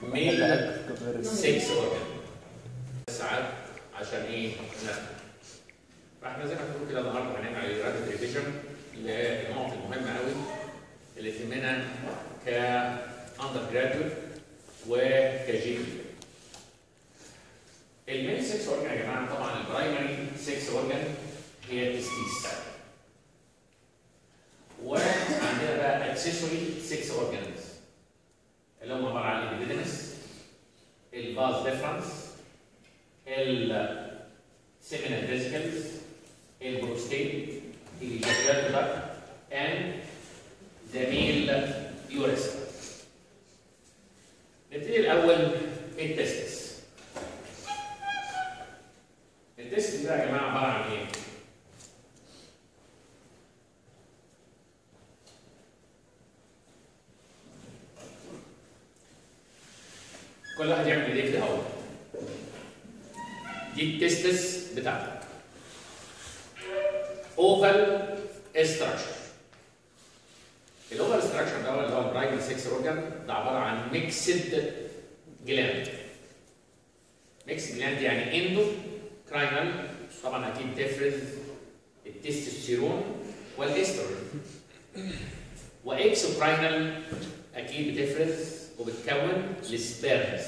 ميل 6 اورجان ساعات عشان ايه؟ نفهم فاحنا زي ما بنقول كده النهارده هنعمل رابط ريفيجن للنقط المهمه قوي اللي تهمنا كاندر جرادويت وكجي المين 6 اورجان يا جماعه طبعا البرايمري 6 اورجان هي التستيس وعندنا بقى اكسسوري 6 اورجانز اللي هم عباره عن الابيديمس الباز ديفرنس السيمينال فيزيكلز البروستيت الجاكيال داكت and the male urethra نبتدي الاول التستس التستس ده يا جماعه عباره عن ايه؟ كل واحد يعمل ايديه كده اهو دي التستس بتاعتك اوفال استراكشر الاوفال استراكشر ده اللي هو البرايمري 6 اورجان ده عباره عن ميكسد جلاند ميكس جلاند يعني اندو كراينال طبعا اكيد تفرز التستوستيرون والاستروجين واكسوكراينال اكيد بتفرز وبتكون السبيرمز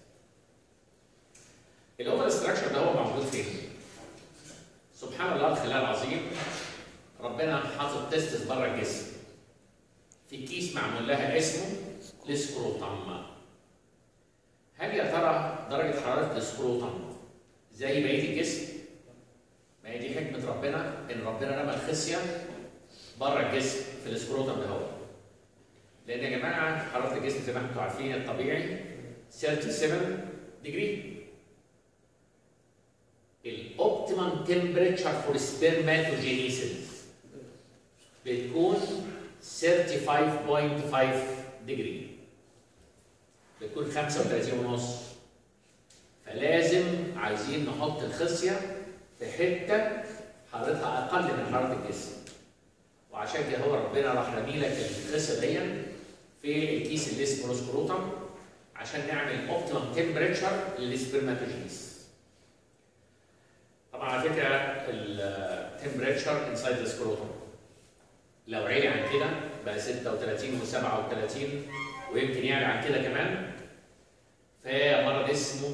الاوفر ستراكشر ده هو موجود فين؟ سبحان الله الخلايا العظيم ربنا حاطط تستس بره الجسم في كيس معمول لها اسمه السكروتم هل يا ترى درجة حرارة السكروتم زي بقية الجسم؟ ما هي دي حكمة ربنا إن ربنا رمى الخصية بره الجسم في السكروتم ده هو لان يا جماعه حراره الجسم زي ما انتم عارفين الطبيعي 37 ديجري الاوبتيمم تمبريتشر فور سبرماتوجينيسيس بتكون 35.5 ديجري بتكون 35 ونص فلازم عايزين نحط الخصيه في حته حرارتها اقل من حراره الجسم وعشان كده هو ربنا راح رامي لك الخصه دي في الكيس اللي اسمه سكروتم عشان نعمل اوبتيمم تمبريتشر للسبرماتوجينيس طبعا على فكره التمبريتشر انسايد السكروتم لو عالي عن كده بقى 36 و37 ويمكن يعلى عن كده كمان فمرض اسمه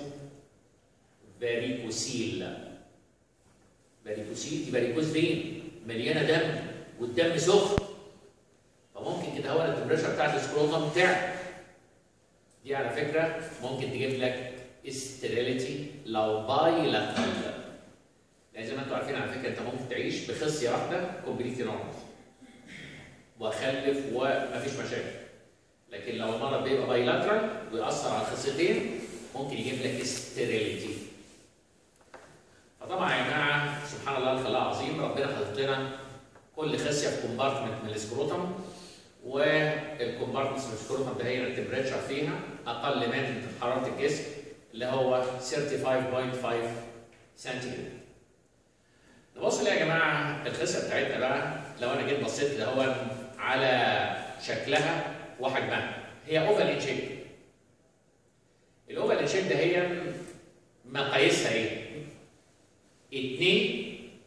فاريكوسيل فاريكوسيل دي فاريكوز فين مليانه دم والدم سخن فممكن كده هو التمبريتشر بتاعت السكروتم تعلى دي على فكره ممكن تجيب لك استيريليتي لو باي لاترال لان زي ما انتم عارفين على فكره انت ممكن تعيش بخصيه واحده كومبليتلي نورمال واخلف ومفيش مشاكل لكن لو المرض بيبقى باي لاترال ويأثر على الخصيتين ممكن يجيب لك استيريليتي فطبعا يا جماعه سبحان الله الخلاق عظيم ربنا حاطط لنا كل خصيه في كومبارتمنت من السكروتم والكومبارتمنت من السكروتم ده هي التمبريتشر فيها اقل من حراره الجسم اللي هو 35.5 سنتيجراد. نبص يا جماعه الخصيه بتاعتنا بقى لو انا جيت بصيت لهو على شكلها وحجمها هي اوفال ان شيب. الاوفال ان شيب ده هي مقاييسها ايه؟ اتنين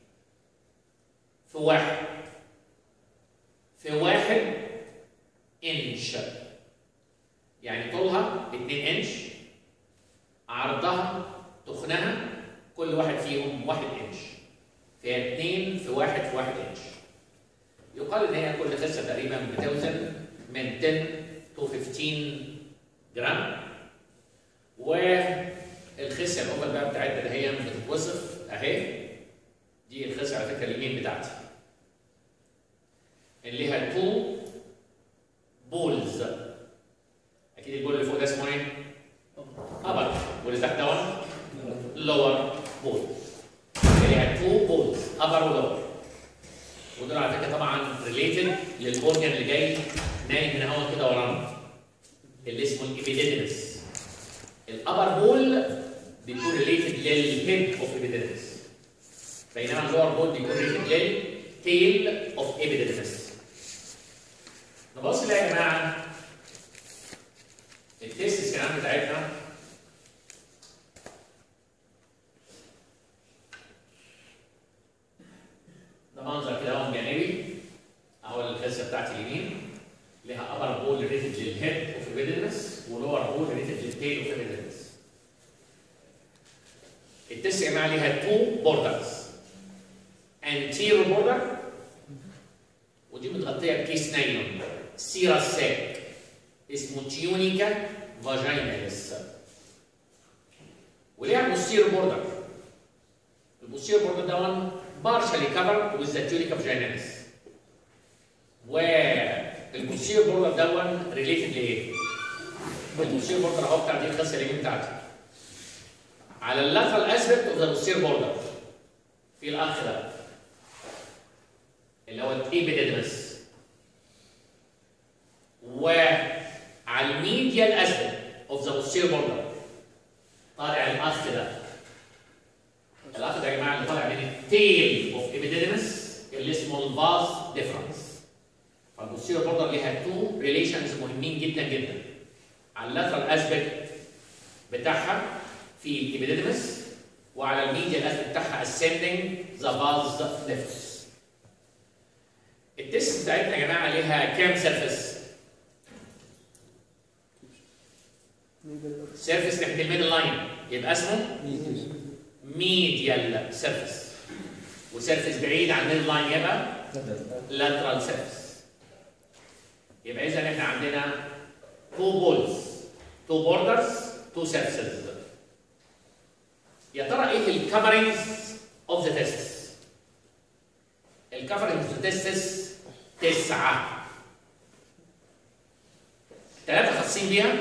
في واحد في واحد انش يعني طولها 2 انش عرضها تخنها كل واحد فيهم 1 انش فهي 2 في 1 في 1 انش يقال ان هي كل خصه تقريبا بتوزن من 10 تو 15 جرام والخصيه الاوفر بقى بتاعتنا اللي هي بتتوصف اهي دي الخصيه على فكره اليمين بتاعتي اللي ليها تو بولز اكيد البول اللي فوق ده اسمه ايه؟ ابر واللي تحت ده لور بول اللي ليها تو بولز ابر ولور ودول على فكره طبعا ريليتد للاورجن اللي جاي نايم هنا هو كده ورانا اللي اسمه الابيديدمس الابر بول بيكون ريليتد للهيد اوف ابيديدمس بينما اللور بول بيكون ريليتد للتيل اوف ابيديدمس نبص نلاقي يا جماعه التيست كمان بتاعتنا ده منظر كده اهو جانبي اهو الخزه بتاعت اليمين ليها ابر بول ريتد للهيد اوف ايبيديدمس ولور بول ريتد للتيل اوف ايبيديدمس التست يا جماعه ليها تو بوردرز anterior border ودي متغطيه بكيس نايلون سيرا ساك اسمه تيونيكا فاجيناليس وليها بوستير بوردر البوستير بوردر ده partially covered with the tunica vaginalis والبوستير بوردر ده ريليتد لايه؟ البوستير بوردر اهو بتاع دي القصه اليمين بتاعتي على اللاترال اسبكت اوف ذا بوستير بوردر في الاخ ده اللي هو الايبيديدمس وعلى الميديال اسبكت اوف ذا بوستير بوردر طالع الاخ ده الاخ ده يا جماعه اللي طالع من التيل اوف ايبيديدمس اللي اسمه الفاز ديفرنس فالبوستير بوردر ليها تو ريليشنز مهمين جدا جدا على اللاترال اسبكت بتاعها في الايبيديدمس وعلى الميديال اسبكت بتاعها ascending ذا فاز ديفرنس التست بتاعتنا يا جماعه ليها كام سيرفيس؟ سيرفيس ناحيه الميدل لاين يبقى اسمه ميديال سيرفيس وسيرفيس بعيد عن الميدل لاين يبقى لاترال سيرفيس يبقى اذا احنا عندنا تو بولز تو بوردرز تو سيرفيسز يا ترى ايه الكفرنجز اوف ذا تيستس الكفرنج اوف ذا تيستس تسعة ثلاثة خاصين بيها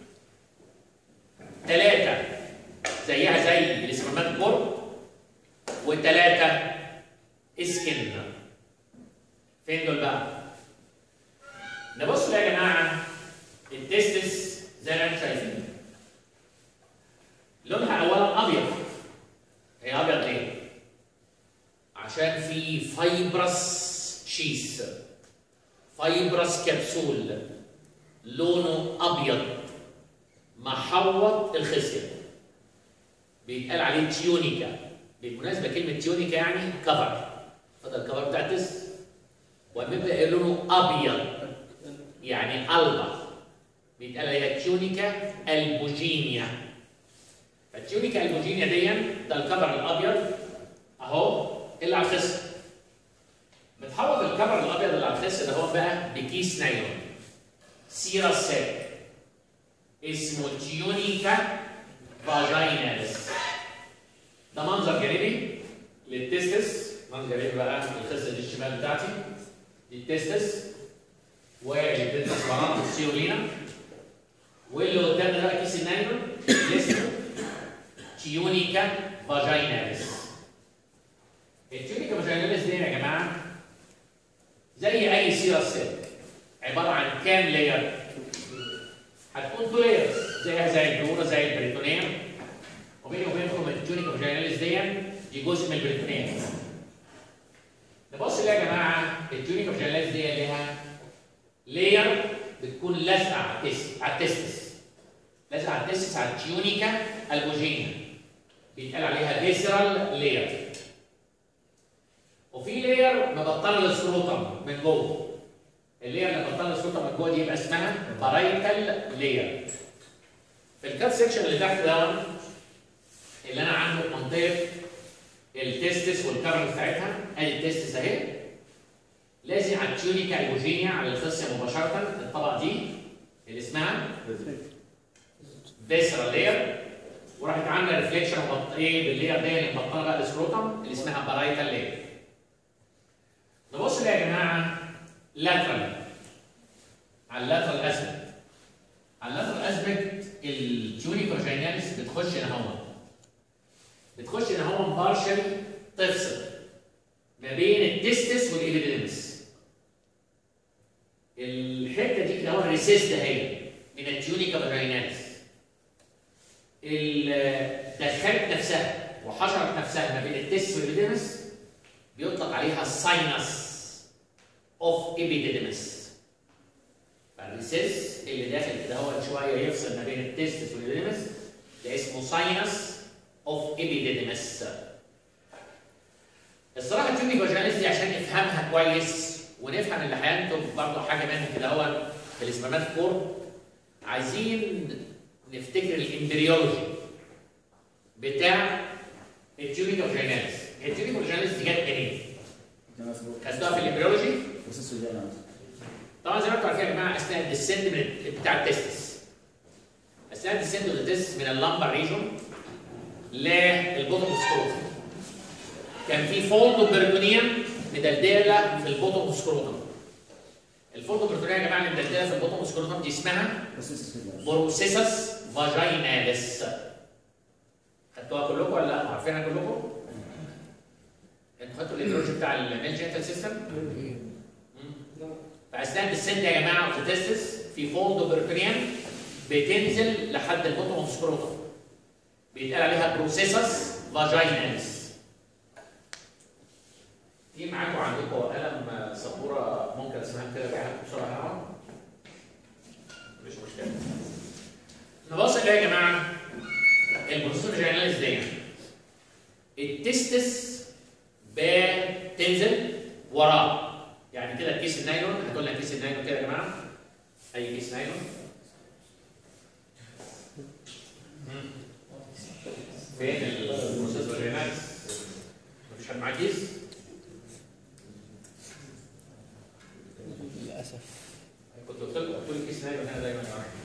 ثلاثة زيها زي الاسمرمات كورب وثلاثة اسكن فين دول بقى؟ نبص يا جماعة التستس زي ما انتم شايفين لونها أولا أبيض هي أبيض ليه؟ عشان في فايبرس شيس فايبرس كبسول لونه ابيض محوط الخصيه بيتقال عليه تيونيكا بالمناسبه كلمه تيونيكا يعني كفر فده الكفر بتاع التست وبيبقى لونه ابيض يعني البا بيتقال عليها تيونيكا البوجينيا فالتيونيكا البوجينيا دي ده الكفر الابيض اهو اللي على الخصيه متحوط الكفر الابيض اللي على الخص ده هو بقى بكيس نايلون سيرا ساك اسمه تيونيكا فاجيناليس ده منظر جانبي للتستس منظر جانبي بقى الخصه دي الشمال بتاعتي دي التستس والتستس ورانا السيولينا واللي قدامنا ده كيس النايلون اللي اسمه تيونيكا فاجيناليس التيونيكا فاجيناليس دي يا جماعه زي اي سيرة سيل عباره عن كام لاير؟ هتكون تو لايرز زيها زي البلورا زي البريتونيوم وبيني وبينكم التونيك فاجيناليس دي دي جزء من البريتونيوم نبص ليه يا جماعه التونيك فاجيناليس دي ليها لاير بتكون لازقه على التست على التستس لازقه على التستس على التيونيكا البوجينيا بيتقال عليها فيسرال لاير وفي لاير مبطله السكروتم من جوه اللير اللي مبطله السكروتم من جوه دي يبقى اسمها بارايتال لاير في الكات سيكشن اللي تحت ده اللي انا عنده منطقه التستس والكفر بتاعتها ادي التستس اهي لازم على التيونيكا ايبوجينيا على الخصيه مباشره الطبقه دي اللي اسمها فيسرال لاير وراحت عامله ريفليكشن ايه باللاير دي اللي مبطله بقى السكروتم اللي اسمها بارايتال لاير نبص بقى يا جماعه لاترال على اللاترال اسبكت على اللاترال اسبكت التيونيك فاجيناليس بتخش هنا هون بتخش هنا هون بارشل تفصل ما بين التستس والايبيديدمس الحته دي كده هو الريسيست اهي من التيونيكا فاجيناليس دخلت نفسها وحشرت نفسها ما بين التستس والايبيديدمس بيطلق عليها ساينس اوف ايبيديدمس الريسيس اللي داخل كده هو شويه يفصل ما بين التستس والإبيديدمس ده اسمه ساينس اوف إبيديدمس الصراحه التيوني فاجيناليس دي عشان نفهمها كويس ونفهم اللي هينتج برضه حاجه منها كده هو في الاسمامات كور عايزين نفتكر الامبريولوجي بتاع التيونيك فاجيناليس التيونيك فاجيناليس دي جت منين؟ ده مظبوط خدتوها في الامبريولوجي بروسيس الجنة طبعا زي ما انتم عارفين يا جماعه اثناء الديسنت من بتاع التستس اثناء الديسنت التستس من اللامبر ريجون للبوتوم سكروتم كان في فولد بيرتونيوم مدلدله في البوتوم سكروتم الفولد بيرتونيوم يا جماعه اللي مدلدله في البوتوم سكروتم دي اسمها بروسيس الجنة بروسيسس فاجيناليس خدتوها كلكم ولا لا؟ عارفينها كلكم؟ انتوا خدتوا الانتروجي بتاع الميل جينيتال سيستم؟ فاثناء السن يا جماعه وتستس في فولد بيرتونيوم بتنزل لحد البوتوم اوف سكروتم بيتقال عليها بروسيسس فاجيناليس في معاكم عندكم قلم سبوره ممكن اسمها كده بحاجة بسرعه مش مشكله نبص كده يا جماعه البروسيسور فاجيناليس دي التستس بتنزل وراه يعني كده كيس النايلون هتقول لك كيس النايلون كده يا جماعه اي كيس نايلون فين البروسيسور فاجيناليس مفيش حد معاه كيس للاسف كنت قلت لكم قلت لي كيس نايلون هنا دايما معايا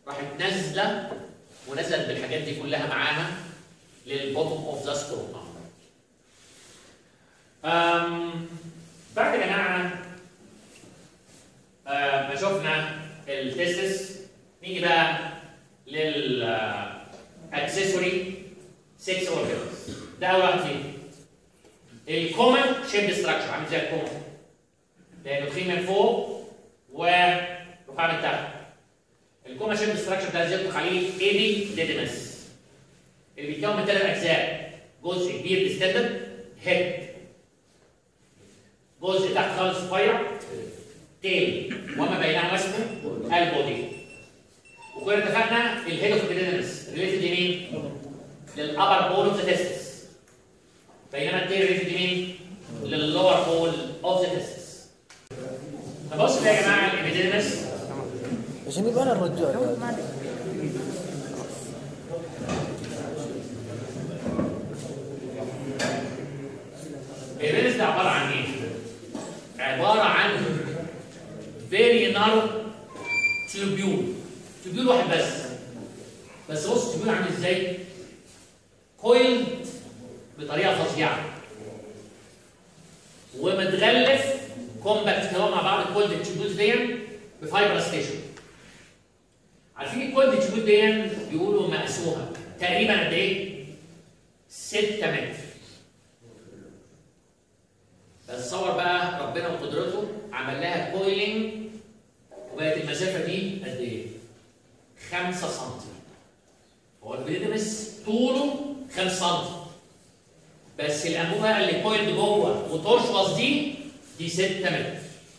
راحت نازله ونزلت بالحاجات دي كلها معاها للبوتوم اوف ذا سكروتم أم، بعد يا جماعه آه، ما شفنا التستس نيجي بقى لل اكسسوري 6 اورجنز ده اول واحد فيهم الكومن شيب ستراكشر عامل زي الكومن لانه تخين من فوق ورفيع من تحت الكومن شيب ستراكشر ده زي يطلق عليه ايدي ديديمس اللي بيتكون من ثلاث اجزاء جزء كبير بيستندد هيد جزء تحت خالص رفيع تيل وما بينهما اسمه البودي وكنا اتفقنا الهيد اوف ديديمس ريليتد لمين؟ للابر بول اوف ذا تيستس بينما التيل ريليتد لمين؟ لللور بول اوف ذا تيستس فبص بقى يا جماعه الابيديدمس عشان يبقى انا الرجال الابيديدمس ده عباره عن ايه؟ عباره عن فيري نارو تيوبيول تيوبيول واحد بس بس بص التيوبيول عامل ازاي؟ كويلد بطريقه فظيعه ومتغلف كومباكت كده مع بعض الكولد تيوبيولز دي بفايبر ستيشن عارفين الكولد تيوبيول دي بيقولوا مقاسوها تقريبا قد ايه؟ 6 متر بس تصور بقى ربنا وقدرته عمل لها كويلنج وبقت المسافه دي قد ايه؟ 5 سم هو البريدمس طوله 5 سم بس الانبوبه اللي كويلد جوه وترشوص دي دي 6 متر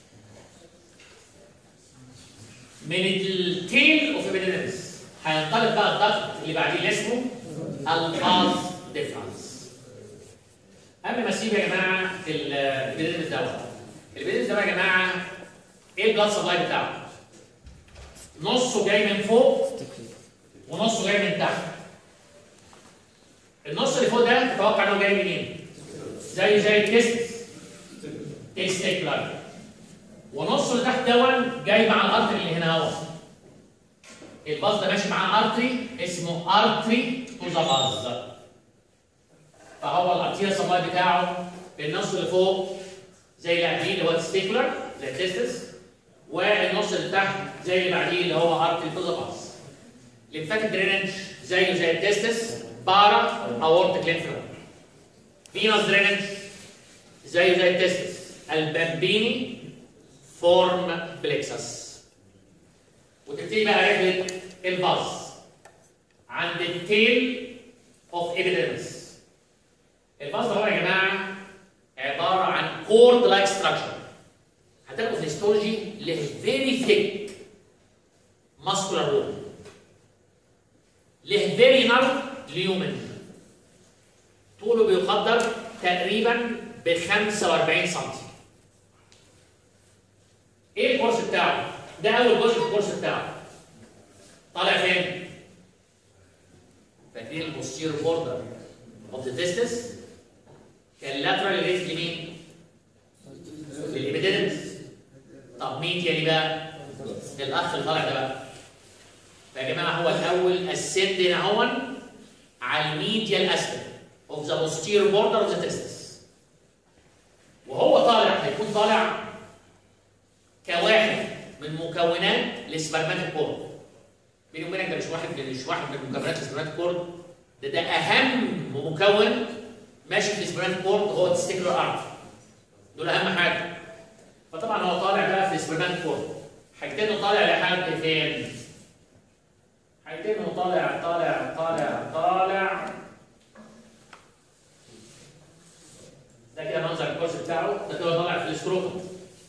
من التيل اوف البريدمس هينطلق بقى الضغط اللي بعديه اللي اسمه الفاز ديفرنس قبل ما اسيب يا جماعه البريدمس دوت البريدمس ده يا جماعه ايه البلاد سبلاي بتاعه؟ نصه جاي من فوق ونصه جاي من تحت النص اللي فوق ده تتوقع انه جاي منين؟ زي زي التست تستيكلر ونص اللي تحت دون جاي مع الارتري اللي هنا اهو الباص ده ماشي مع ارتري اسمه ارتري تو ذا باز فهو الارتيريا سبلاي بتاعه النص اللي فوق زي اللي بعديه اللي هو التستيكلر زي التستس والنص اللي تحت زي اللي بعديه اللي هو ارتري تو ذا باز ليمفاتيك درينج زيه زي التستس بارا اورتيك لينف نود فينوس درينج زيه زي التستس البامبيني فورم بليكسس وتبتدي بقى رحله الباز عند التيل اوف ايفيدنس الباز ده هو يا جماعه عباره عن كورد لايك ستراكشر هتلاقوا في الهيستولوجي له فيري ثيك ماسكولار وول له فيري نارو ليومن طوله بيقدر تقريبا ب 45 سم ايه الكورس بتاعه؟ ده اول جزء في الكورس بتاعه طالع فين؟ فاكرين البوستير بوردر اوف ذا تيستس كان لاترال ريت لمين؟ للإبيديدمس طب مين تاني بقى؟ الاخ اللي طالع ده بقى فيا جماعه هو الاول السند هنا هون على الميديال اسفل اوف ذا بوستير بوردر اوف ذا تيستس وهو طالع هيكون طالع كواحد من مكونات السبرماتيك كورد بيني وبينك ده مش واحد مش واحد من مكونات السبرماتيك كورد ده ده اهم مكون ماشي في السبرماتيك كورد هو التستيكولار ارت دول اهم حاجه فطبعا هو طالع بقى في السبرماتيك كورد حاجتين انه طالع لحد فين؟ حاجتين انه طالع طالع طالع طالع ده كده منظر الكورس بتاعه ده كده طالع في السكروتوم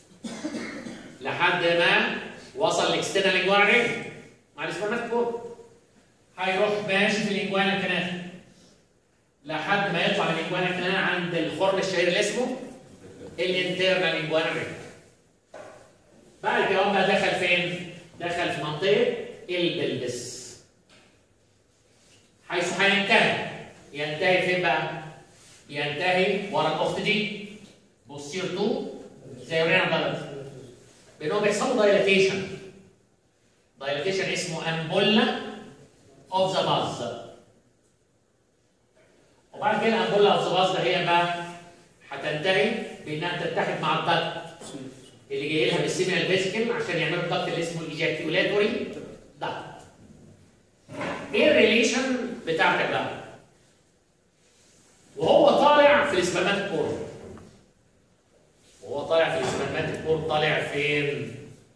لحد ما وصل الاكسترنال انجوانا رينج مع السبرماتيك كورد هيروح ماشي في الانجوانا كانال لحد ما يطلع من الانجوانا كانال عند الخرم الشهير اللي اسمه الانترنال انجوانا رينج بعد كده هو بقى دخل فين؟ دخل في منطقه البلبس حيث هينتهي ينتهي فين بقى؟ ينتهي ورا الاخت دي بوستير 2 زي ورينا بلد بانهم بيحصلوا دايلاتيشن دايلاتيشن اسمه امبولا اوف ذا باز وبعد كده الامبولا اوف ذا باز ده هي بقى هتنتهي بانها تتحد مع الضغط اللي جاي لها بالسيمينال فيسيكل عشان يعملوا الضغط اللي اسمه الايجاكيولاتوري ضغط ايه الريليشن بتاعتك بقى؟ وهو طالع في الاسبرماتيك كور وهو طالع في الاسبرماتيك كور طالع فين؟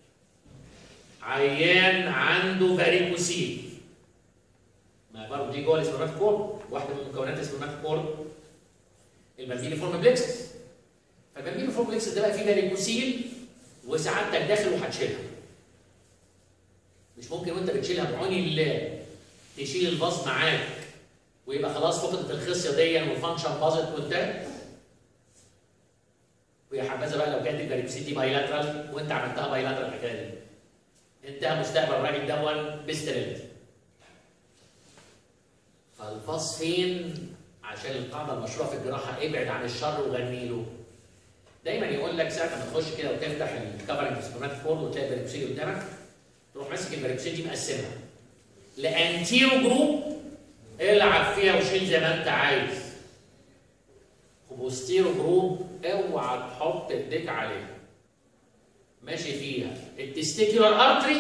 عيان عنده فاريكوسيل ما برضه دي جوه الاسبرماتيك كور واحده من مكونات الاسبرماتيك كور المبيلي فورم بلكسس فالمبيلي فورم بلكسس ده بقى فيه فاريكوسيل وسعادتك داخل وهتشيلها مش ممكن وانت بتشيلها بعون الله تشيل الباص معاك ويبقى خلاص فقدت الخصيه دي والفانكشن باظت وانتهت ويا حبذا بقى لو كانت الفاريكوسيل دي بايلاترال وانت عملتها بايلاترال الحكايه دي انتهى مستقبل الراجل دون بستريلتي فالباص فين عشان القاعده المشروعه في الجراحه ابعد عن الشر وغني له دايما يقول لك ساعه ما تخش كده وتفتح الكفرنج سبرمات فورد وتلاقي الفاريكوسيل قدامك تروح ماسك الفاريكوسيل دي مقسمها لانتيرو جروب العب فيها وشيل زي ما انت عايز وبوستيرو جروب اوعى تحط ايديك عليها ماشي فيها التستيكولار ارتري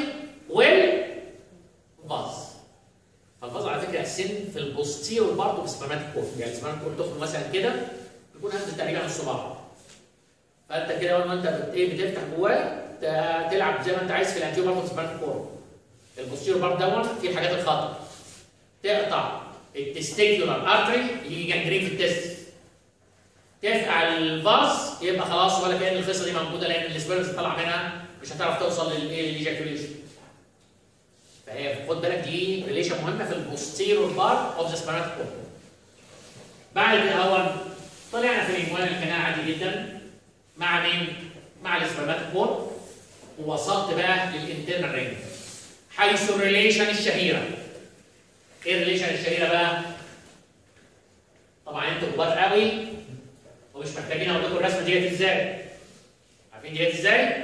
والفاز فالفاز على فكره السن في البوستيرو برضه بسبرماتيك كورد يعني السبرماتيك كورد تخرج مثلا كده يكون هز تقريبا نص بعض فانت كده اول ما انت بت- ايه بتفتح جواه ت- تلعب زي ما انت عايز في الانتيو برضه سبرماتيك كورد البوستيرو برضه دون في الحاجات الخطر تقطع التستيكولار ارتري يجي جنجرين في التست تفقع الفاز يبقى خلاص ولا كان الخصه دي موجوده لان السبيرمز اللي طالعه منها مش هتعرف توصل للايه للايجاكيوليشن فهي خد بالك دي ريليشن مهمه في البوستيرور بار اوف ذا سبيرماتيك كورد بعد كده هو طلعنا في العنوان القناع عادي جدا مع مين؟ مع السبيرماتيك كورد ووصلت بقى للانترنال رينج حيث الريليشن الشهيره ايه الريليشن الشهيره بقى؟ طبعا انتوا كبار قوي ومش محتاجين اقول لكم الرسمه ديت ازاي عارفين ديت ازاي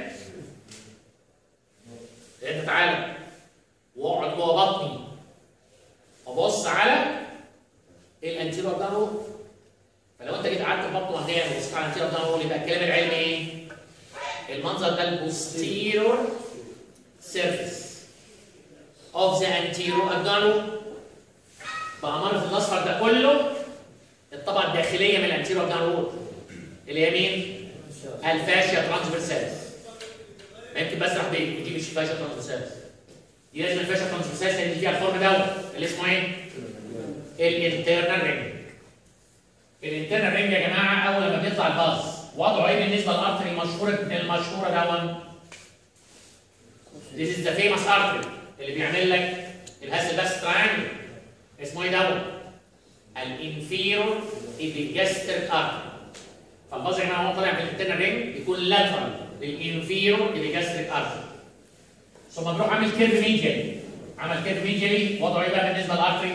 انت تعالى واقعد جوه بطني وبص على الانتيرور دانو فلو انت جيت قعدت في بطن وهديه وبصيت على الانتيرور دانو يبقى الكلام العلمي ايه المنظر ده البوستيرور سيرفيس اوف ذا انتيرور ادانو بأمارة الاصفر ده كله الطبقه الداخليه من الانتيرو ابدان اللي هي مين؟ الفاشيا ترانسفيرساليس ما يمكن بسرح بيه دي مش فاشيا ترانسفيرساليس دي لازم الفاشيا ترانسفيرساليس لان دي فيها الفورم دوت اللي اسمه ايه؟ الانترنال رينج الانترنال رينج يا جماعه اول لما بيطلع الباص وضعه ايه بالنسبه للارتري المشهوره المشهوره دون This is the famous artery اللي بيعمل لك الهاسل باس تراينجل اسمه ايه دوت؟ الانفيرور ايبيجاستريك ارتري فالباص يا جماعه هو طالع من الانترنال رينج يكون لاترال للانفيرور ايبيجاستريك ارتري ثم بروح عامل كيرف ميديالي عمل كيرف ميديالي وضعه ايه بقى بالنسبه للارتري؟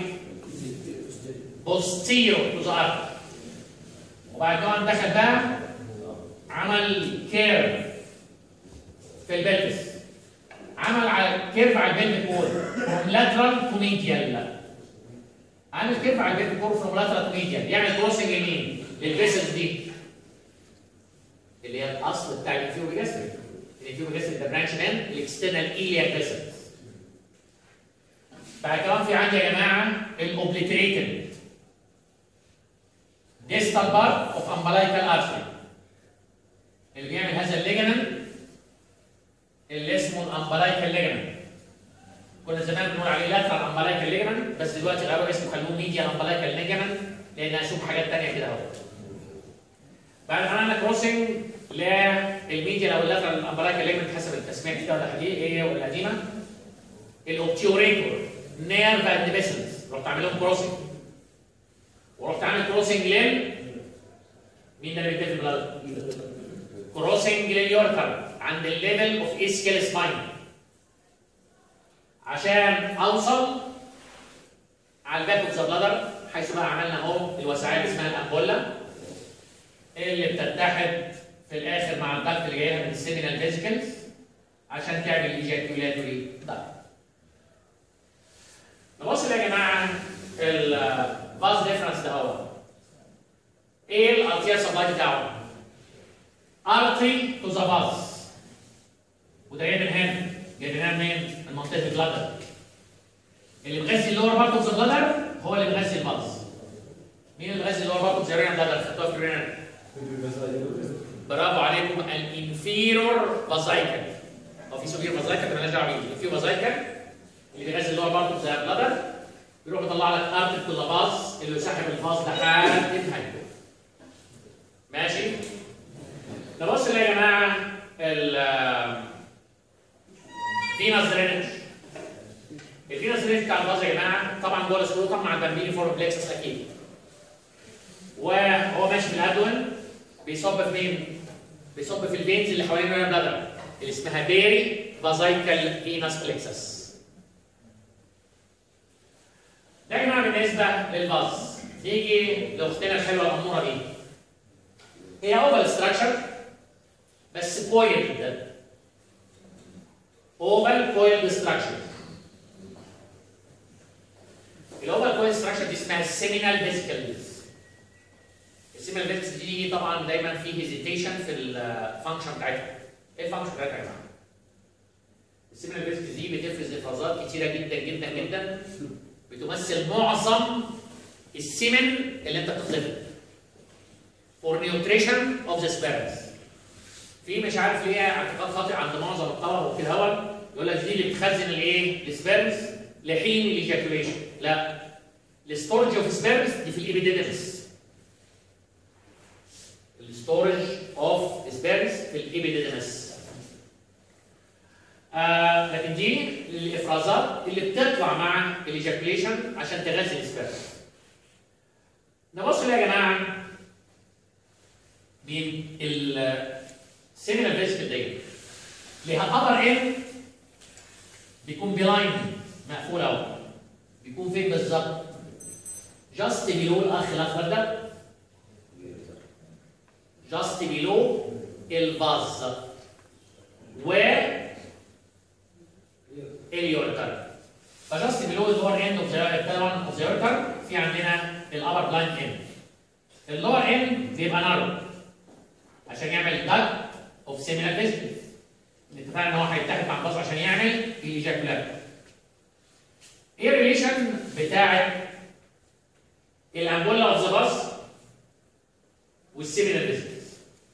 بوستيرو تو ذا ارتري وبعد كده قام دخل بقى عمل كيرف في البلفس عمل على كيرف على البلفيك وول فروم لاترال تو ميديال عامل كيرف على البلفيك وول فروم لاترال تو ميديال يعمل كروسنج لمين؟ للفيسلز دي اللي هي الاصل بتاع الانفيرو جاستريك الانفيرو جاستريك ده برانش من الاكسترنال ايليا فيسلز بعد كمان في عندي يا جماعه الاوبليتريتد distal part of umbilical artery اللي بيعمل هذا الليجمنت اللي اسمه الامبلايكال ليجمنت كنا زمان بنقول عليه لاترال امبلايكال ليجمنت بس دلوقتي غيروا اسمه خلوه ميديا امبلايكال ليجمنت لان هشوف حاجات ثانيه كده اهو بعد ما عملنا كروسنج للميديا او اللاترال امبلايكال ليجمنت حسب التسميه الجديده ولا الحديثه ايه ولا القديمه الاوبتيوريتور نيرف اند فيسلز رحت عامل لهم كروسنج ورحت عامل كروسنج لل مين ده اللي بيتفق بالغلط؟ كروسنج لليورتر عند الليفل اوف اسكيل سباين عشان اوصل على الباك اوف ذا بلادر حيث بقى عملنا اهو الوسائل اللي اسمها الامبولا اللي بتتحد في الاخر مع الضغط اللي جايه من السيمينال فيزيكلز عشان تعمل ايجاكيولاتوري ضغط نبص يا جماعه الفاز ديفرنس ده هو ايه الارتيال سبلاي بتاعه؟ ارتري تو ذا فاز وده جاي من هنا جاي من هنا منين؟ من منطقه البلادر اللي مغذي اللور بارت اوف ذا بلادر هو اللي مغذي الفاز مين اللي مغذي اللور بارت اوف ذا رينال بلادر؟ خدتوها في الرينال برافو عليكم الانفيرور فازايكل هو في سوبير فازايكل مالناش دعوه بيه الانفيرور فازايكل اللي بيغذي اللور بارت اوف ذا بلادر بيروح يطلع لك ارتر تو ذا فاز اللي يسحب الفاز لحد نهايته ماشي نبص يا جماعه ال فينس درينج الفينس درينج بتاع الفاز يا جماعه طبعا جوه السكروتم مع البامبيني فور بلكسس اكيد وهو ماشي في الادون بيصب في مين؟ بيصب في الفينز اللي حوالين الرينا بلادر اللي اسمها بيري فازايكال فينس بلكسس ده يا جماعه بالنسبه للفاز نيجي لاختنا الحلوه الاموره دي هي اوفال ستراكشر بس كويل اوفال كويل ستراكشر الاوفال كويل ستراكشر دي اسمها السيمينال فيزيكلز السيمينال فيزيكلز دي طبعا دايما في هيزيتيشن في الفانكشن بتاعتها ايه الفانكشن بتاعتها يا جماعه؟ السيمينال فيزيكلز دي بتفرز افرازات كتيره جدا جدا جدا بتمثل معظم السمن اللي انت بتخلطه for nutrition of the sperms في مش عارف ليه اعتقاد خاطئ عند معظم الطلبه وفي الهواء يقول لك دي اللي بتخزن الايه؟ السبيرمز لحين الايجاكوليشن لا الستورج اوف سبيرمز دي في الابيديدمس الستورج اوف سبيرمز في الابيديدمس آه لكن دي الافرازات اللي بتطلع مع الايجاكوليشن عشان تغذي السبيرمز نبص يا جماعه بالسيمينال فيسكل دي ليها الابر ان بيكون بلايند مقفول اهو بيكون فين بالظبط؟ جاست بيلو الاخ الاخضر ده جاست بيلو الفاز و اليورتر فجاست بيلو اللور اند اوف ذا طبعا اوف ذا يورتر في عندنا الابر بلايند اند اللور اند بيبقى نارو عشان يعمل داك اوف سيمينال فيزيكل اتفقنا ان هو هيتحد مع الباص عشان يعمل الايجاكولات ايه الريليشن بتاعت الامبولا اوف ذا باص والسيمينال فيزيكلز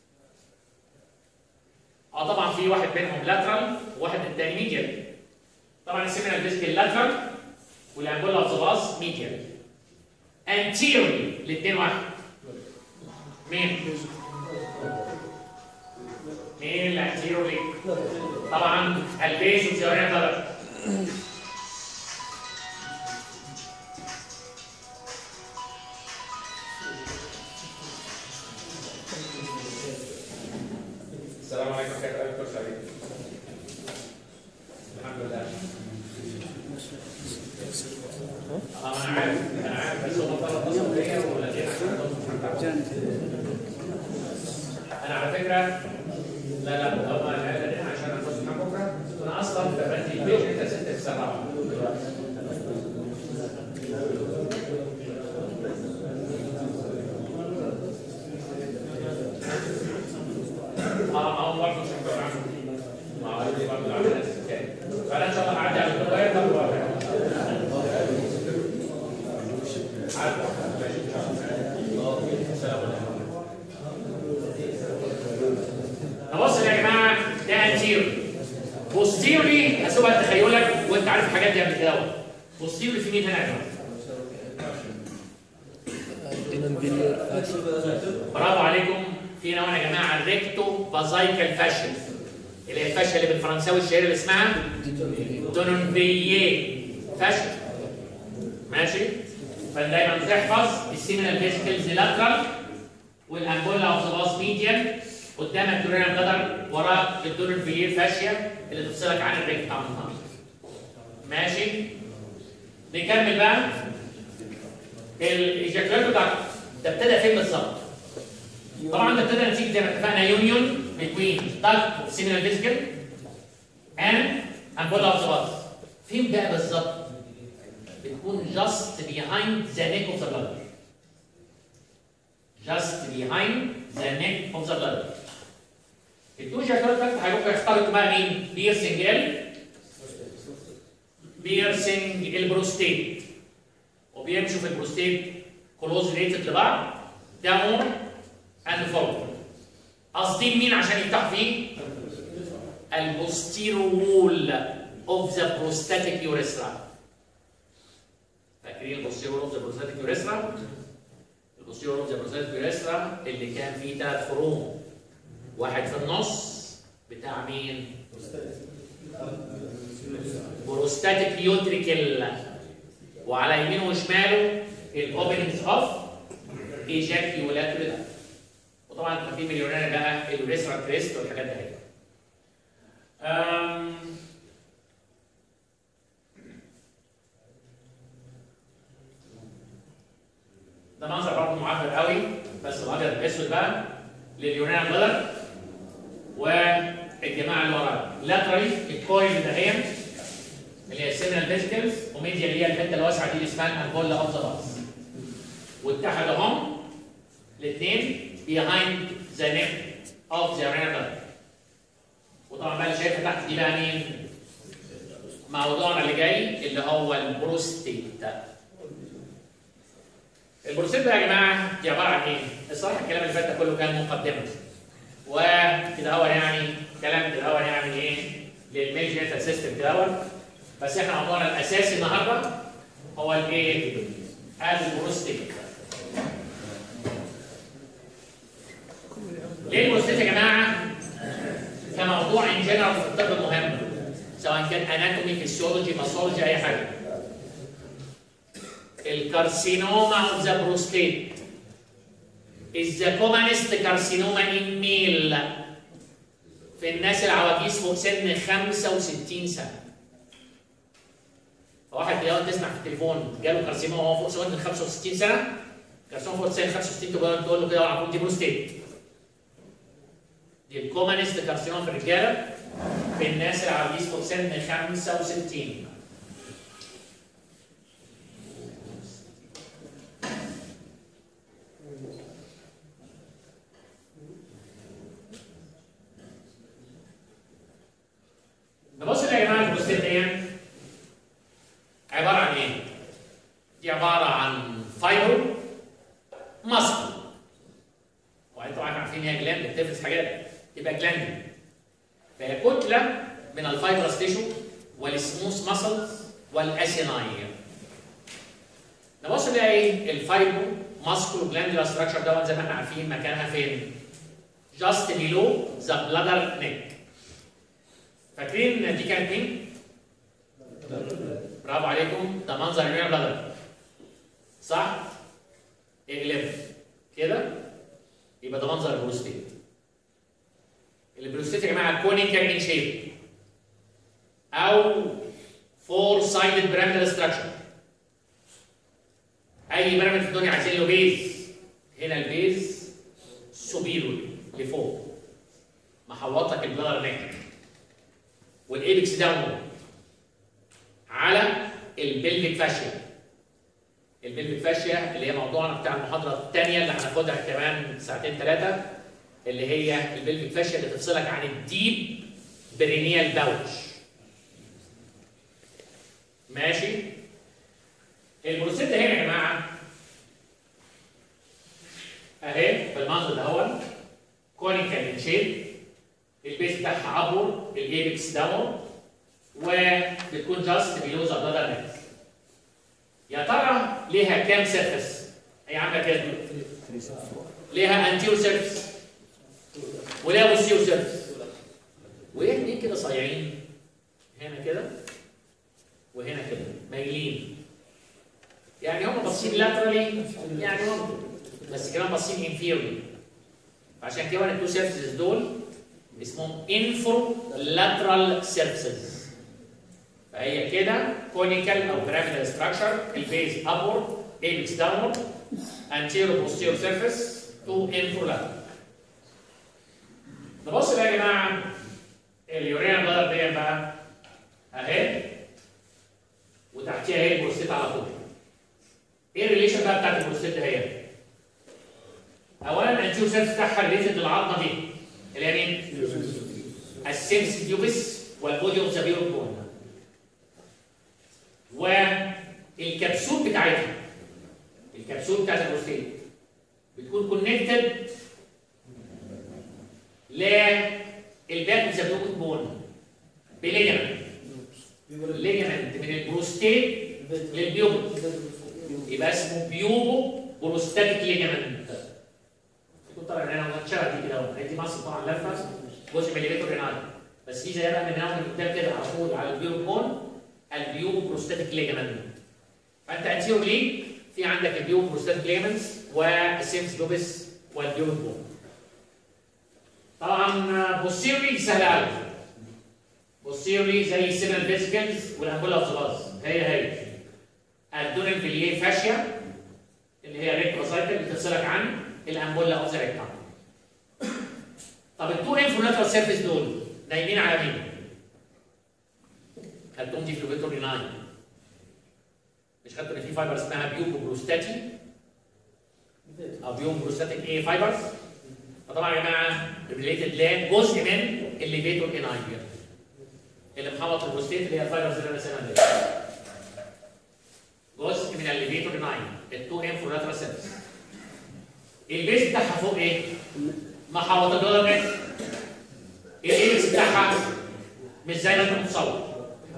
اه طبعا في واحد بينهم لاترال وواحد التاني ميديال طبعا السيمينال فيزيكال لاترال والامبولا اوف ذا باص ميديال انتيرولي الاثنين واحد مين؟ مين اللي انتيرولي؟ طبعا البيز والزوايا ضرب السلام عليكم كيف حالك دكتور سعيد؟ الحمد لله اه انا عارف انا عارف بس هم طلبوا اتصلوا بيا والذين عندهم انا على فكره لا لا هم الذين عشان اخش معاك بكره انا اصلا بدي البيج انت ست تسرعوا اه هم برضه مش هيبقوا عنهم ما هو دي برضه عامل نفس الحكايه فانا ان شاء الله هعدي على الكوبايه طب عارف ماشي ان شاء الله السلام عليكم نبص يا جماعه ده انتيري بوستيري هسيبها لتخيلك وانت عارف الحاجات دي قبل كده بوستيري في مين هنا يا جماعه؟ دينامبيلير برافو عليكم في نوع يا جماعه الريكتو بازايكال فاشل اللي هي الفاشل اللي بالفرنساوي الشهيره اللي اسمها دونونفييه فاشل ماشي فدايما تحفظ السيمينال فيسيكلز لاترال والامبولا اوف ذا باس ميديان قدامك دورينا بلادر وراك الدونونفييه فاشيا اللي تفصلك عن الريكتم ماشي نكمل بقى الايجاكولات بتاعك ده ابتدى فين بالظبط؟ طبعا ده ابتدى نتيجه زي ما اتفقنا يونيون بين duct of seminal vesicle and ampulla of the bus فين بقى بالظبط؟ بتكون just behind the neck of the bladder just behind the neck of the bladder التو شكلات تحت هيروحوا يختلطوا بقى مين؟ بيرسنج ال بيرسنج البروستيت وبيمشوا في البروستيت كلوز ريتد لبعض داون اند فورورد قاصدين مين عشان يفتحوا فيه؟ البوستيرو وول اوف ذا بروستاتيك يوريثرا فاكرين البوستيرو وول اوف ذا بروستاتيك يوريثرا؟ البوستيرو وول اوف ذا بروستاتيك يوريثرا اللي كان فيه ثلاث خروم واحد في النص بتاع مين؟ بروستاتيك يوتريكل وعلى يمينه وشماله الاوبننجز اوف ايجاكيولاتوري وطبعا كان في مليونير بقى اليوريثرا كريست والحاجات دي أم، ده منظر برضه معبر قوي بس الابيض الاسود بقى لليونان بلد والجماعه اللي وراه لاترالي الكويل ده هي اللي هي السيمنال فيزيكلز وميديا اللي هي الحته الواسعه دي اللي اسمها الانبولا اوف ذا باس واتحدوا هم الاثنين behind the neck of the renal وطبعا بقى اللي شايفها تحت دي بقى مين؟ موضوعنا اللي جاي اللي هو البروستيت البروستيت ده يا جماعه دي عباره عن ايه؟ الصراحه الكلام اللي فات ده كله كان مقدمه وكده هو يعني كلام كده هو يعني ايه؟ للميل جينيتال سيستم كده هو بس احنا موضوعنا الاساسي النهارده هو الايه؟ البروستيت ليه البروستيت يا جماعه؟ كموضوع ان جنرال في الطب مهم سواء كان اناتومي فيسيولوجي باثولوجي اي حاجه الكارسينوما اوف ذا بروستيت is the commonest carcinoma in male في الناس العواجيز فوق سن 65 سنه فواحد بيقعد تسمع في التليفون جاله كارسينوما وهو فوق سن 65 سنه كارسينوما فوق سن 65 تقول تقول له كده على طول دي بروستيت دي الكومنست كارسينوما في الرجاله في الناس العواجيز فوق سن 65 نبص يا جماعه البروستيت دي عباره عن ايه؟ دي عباره عن فايبر ماسل وانتوا طبعا عارفين هي جلاند بتفرز حاجات تبقى جلاند فهي كتله من الفايبرس تيشو والسموث ماسلز والاسيناي نبص نلاقي ايه الفايبرو ماسكولو جلاندولار ستراكشر دوت زي ما احنا عارفين مكانها فين؟ جاست بيلو ذا بلادر نيك فاكرين دي كانت مين؟ برافو عليكم ده منظر الرينا بلادر صح؟ اقلب كده يبقى ده منظر البروستيت البروستيت يا جماعه كونيكال ان شيب او فور سايدد بيراميدال ستراكشر اي بيراميد في الدنيا عايزين له بيز هنا البيز سوبيرو لفوق محوط لك البلادر نيك والايبكس داون على البلفيك فاشيا البلفيك فاشيا اللي هي موضوعنا بتاع المحاضره الثانيه اللي هناخدها كمان ساعتين ثلاثه اللي هي البلفيك فاشيا اللي تفصلك عن الديب برينيال باوتش ماشي البروسيد هنا يا جماعه اهي بالمنظر ده هو كونيكال شيب البيس بتاعها عبر الايبكس داون وبتكون جاست بيلو ذا بلادر نت يا ترى ليها كام سيرفس؟ هي عامله كده ليها انتيرو سيرفس وليها بوستيرو سيرفس وهي اتنين كده صايعين هنا كده وهنا كده مايلين يعني هم باصين لاترالي يعني ممكن بس كمان باصين انفيرلي عشان كده التو سيرفيسز دول اسمهم انفرو لاترال سيرفيسز فهي كده كونيكال او بيراميدال ستراكشر البيز ابورد ايبكس داونورد انتيرو بوستيرو سيرفيس تو انفرو لاترال نبص بقى يا جماعه اليورينا بلادر دي بقى اهي وتحتيها اهي البروستيت على طول سيرفيس بتاعها ريليتد للعظمه دي اللي هي مين؟ السيمس ديوبس والبودي اوف ذا بيور بون والكبسول بتاعتها الكبسول بتاعت البروستيت بتكون كونكتد للباك اوف ذا بيور بون بليجمنت ليجمنت من البروستيت للبيوبل يبقى اسمه بيوبو بروستاتيك ليجمنت يكون طالع من هنا ومتشرح دي كده اهو دي مصر طبعا لفه جزء من الليفيتور رينال بس دي زيها بقى من هنا من قدام كده على طول على البيوبو بون البيوبو بروستاتيك ليجمنت فانت انتيرو ليه في عندك البيوبو بروستاتيك ليجمنتس والسيمس دوبس والبيوبو بون طبعا بوستيرلي دي سهله قوي بوستيرلي زي السيمنال فيسيكلز والامبولا اوف ذا باز هي هي الدونال فيليه فاشيا اللي هي ريكتروسايكل بتفصلك عن الامبولا اوف ذا ريكتام طب التو انفلوناترال سيرفيس دول نايمين على مين؟ خدتهم دي في الفيتور 9 مش خدتوا ان في فايبر اسمها بيوبو بروستاتي او بيوبو بروستاتيك ايه فايبرز فطبعا يا جماعه ريليتد لجزء من الليفيتور انايبيا اللي محوط البروستيت اللي هي الفايبرز اللي انا سامعها دي جزء من الليفيتور 9 التو انفلوناترال سيرفيس البيس بتاعها فوق ايه؟ محوط الدولار ايه؟ الايبكس بتاعها مش زي ما انت متصور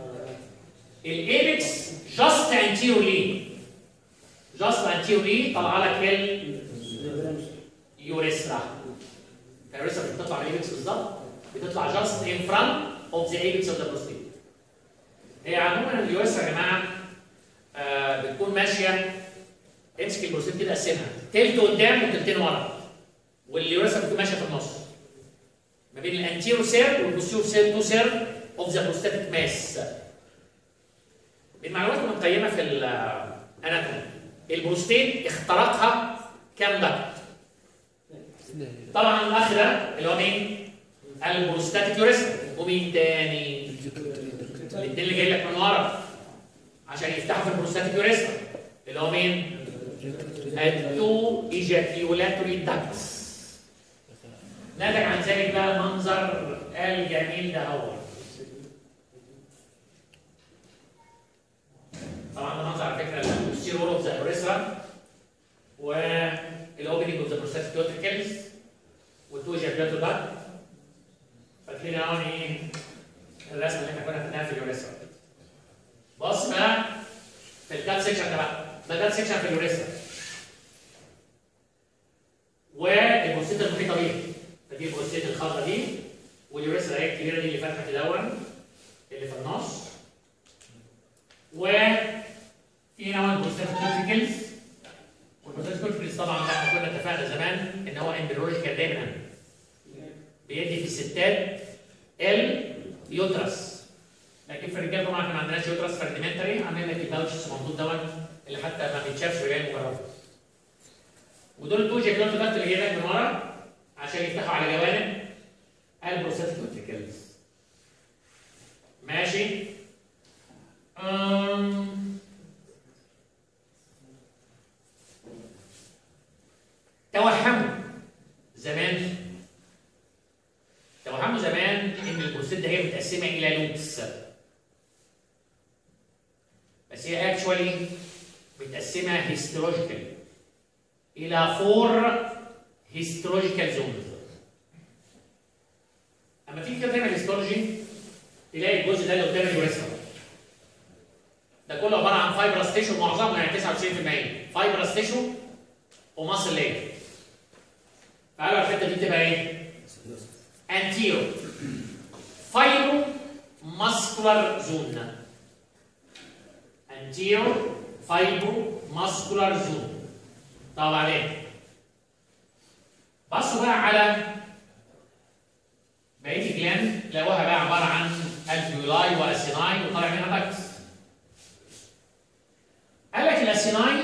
الايبكس جاست انتيرولي جاست انتيرولي طلع لك اليوريثرا اليوريثرا بتطلع من الايبكس بالظبط بتطلع جاست ان فرونت اوف ذا ايبكس اوف ذا بروستيت هي عموما اليوريثرا يا جماعه آه بتكون ماشيه امسك البروستيت كده قسمها تلت قدام وتلتين ورا واليوريثرا بتكون ماشيه في النص ما بين الانتيرو سير والبوستيرو سير تو سير اوف ذا بروستاتيك ماس المعلومات المقيمه في الاناتومي البروستيت اخترقها كام دكت طبعا الاخ ده اللي هو مين البروستاتيك يوريثرا ومين تاني الاثنين اللي جاي لك من ورا عشان يفتحوا في البروستاتيك يوريثرا اللي هو مين التو ايجاكيولاتوري داكتس ناتج عن ذلك بقى المنظر الجميل ده هو طبعا ده منظر على فكره البوستيرور اوف ذا يوريثرا والاوبننج اوف ذا بروستاتيك يوتريكلز والتو ايجاكيولاتوري داكت فاكرين اهو ايه الرسمه اللي احنا كنا خدناها في اليوريثرا بص بقى في الكات سيكشن ده بقى ده كات سيكشن في اليوريثرا والبروستيت المحيطه بيه فدي البروستيت الخضراء دي واليوريثرا هي الكبيره دي اللي فاتحه دون اللي في النص وفي نوع البروستيت كورتيكلز والبروستيت كورتيكلز طبعا ده احنا كنا اتفقنا زمان ان هو امبريولوجيكال دايما بيدي في الستات اليوترس لكن في الرجال طبعا احنا ما عندناش يوترس فرديمنتري عاملين لك الباوتشز موجود دون اللي حتى ما بيتشافش ويبان مجرد ودول التو جاكلوت دكت اللي جاي لك من ورا عشان يفتحوا على جوانب البروستاتيك كونتريكلز ماشي أم... توهموا زمان توهموا زمان ان البروستات ده هي متقسمه الى لوبس بس هي اكشوالي متقسمه هيستولوجيكال الى فور هيستولوجيكال زونز اما تيجي كده تعمل هيستولوجي تلاقي الجزء ده اللي قدام اليوريثرا ده كله عباره عن فايبرس تيشو معظمه يعني 99% فايبرس تيشو وماسل لاير تعالوا الحته دي تبقى ايه؟ anterior فايبرو ماسكولار زون anterior فايبرو ماسكولار زون طب عليه بصوا بقى على بقيه الجلاند لقوها بقى عباره عن الفيولاي واسيناي وطالع منها باكس قال لك الاسيناي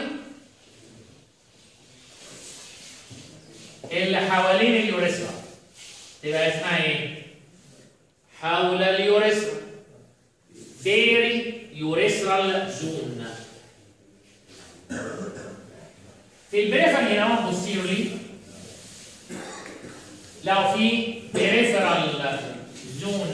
اللي حوالين اليوريثرا تبقى اسمها ايه؟ حول اليوريثرا بيري يوريثرال زون في البريفرال هنا بوستيرلي لو في بريفرال زون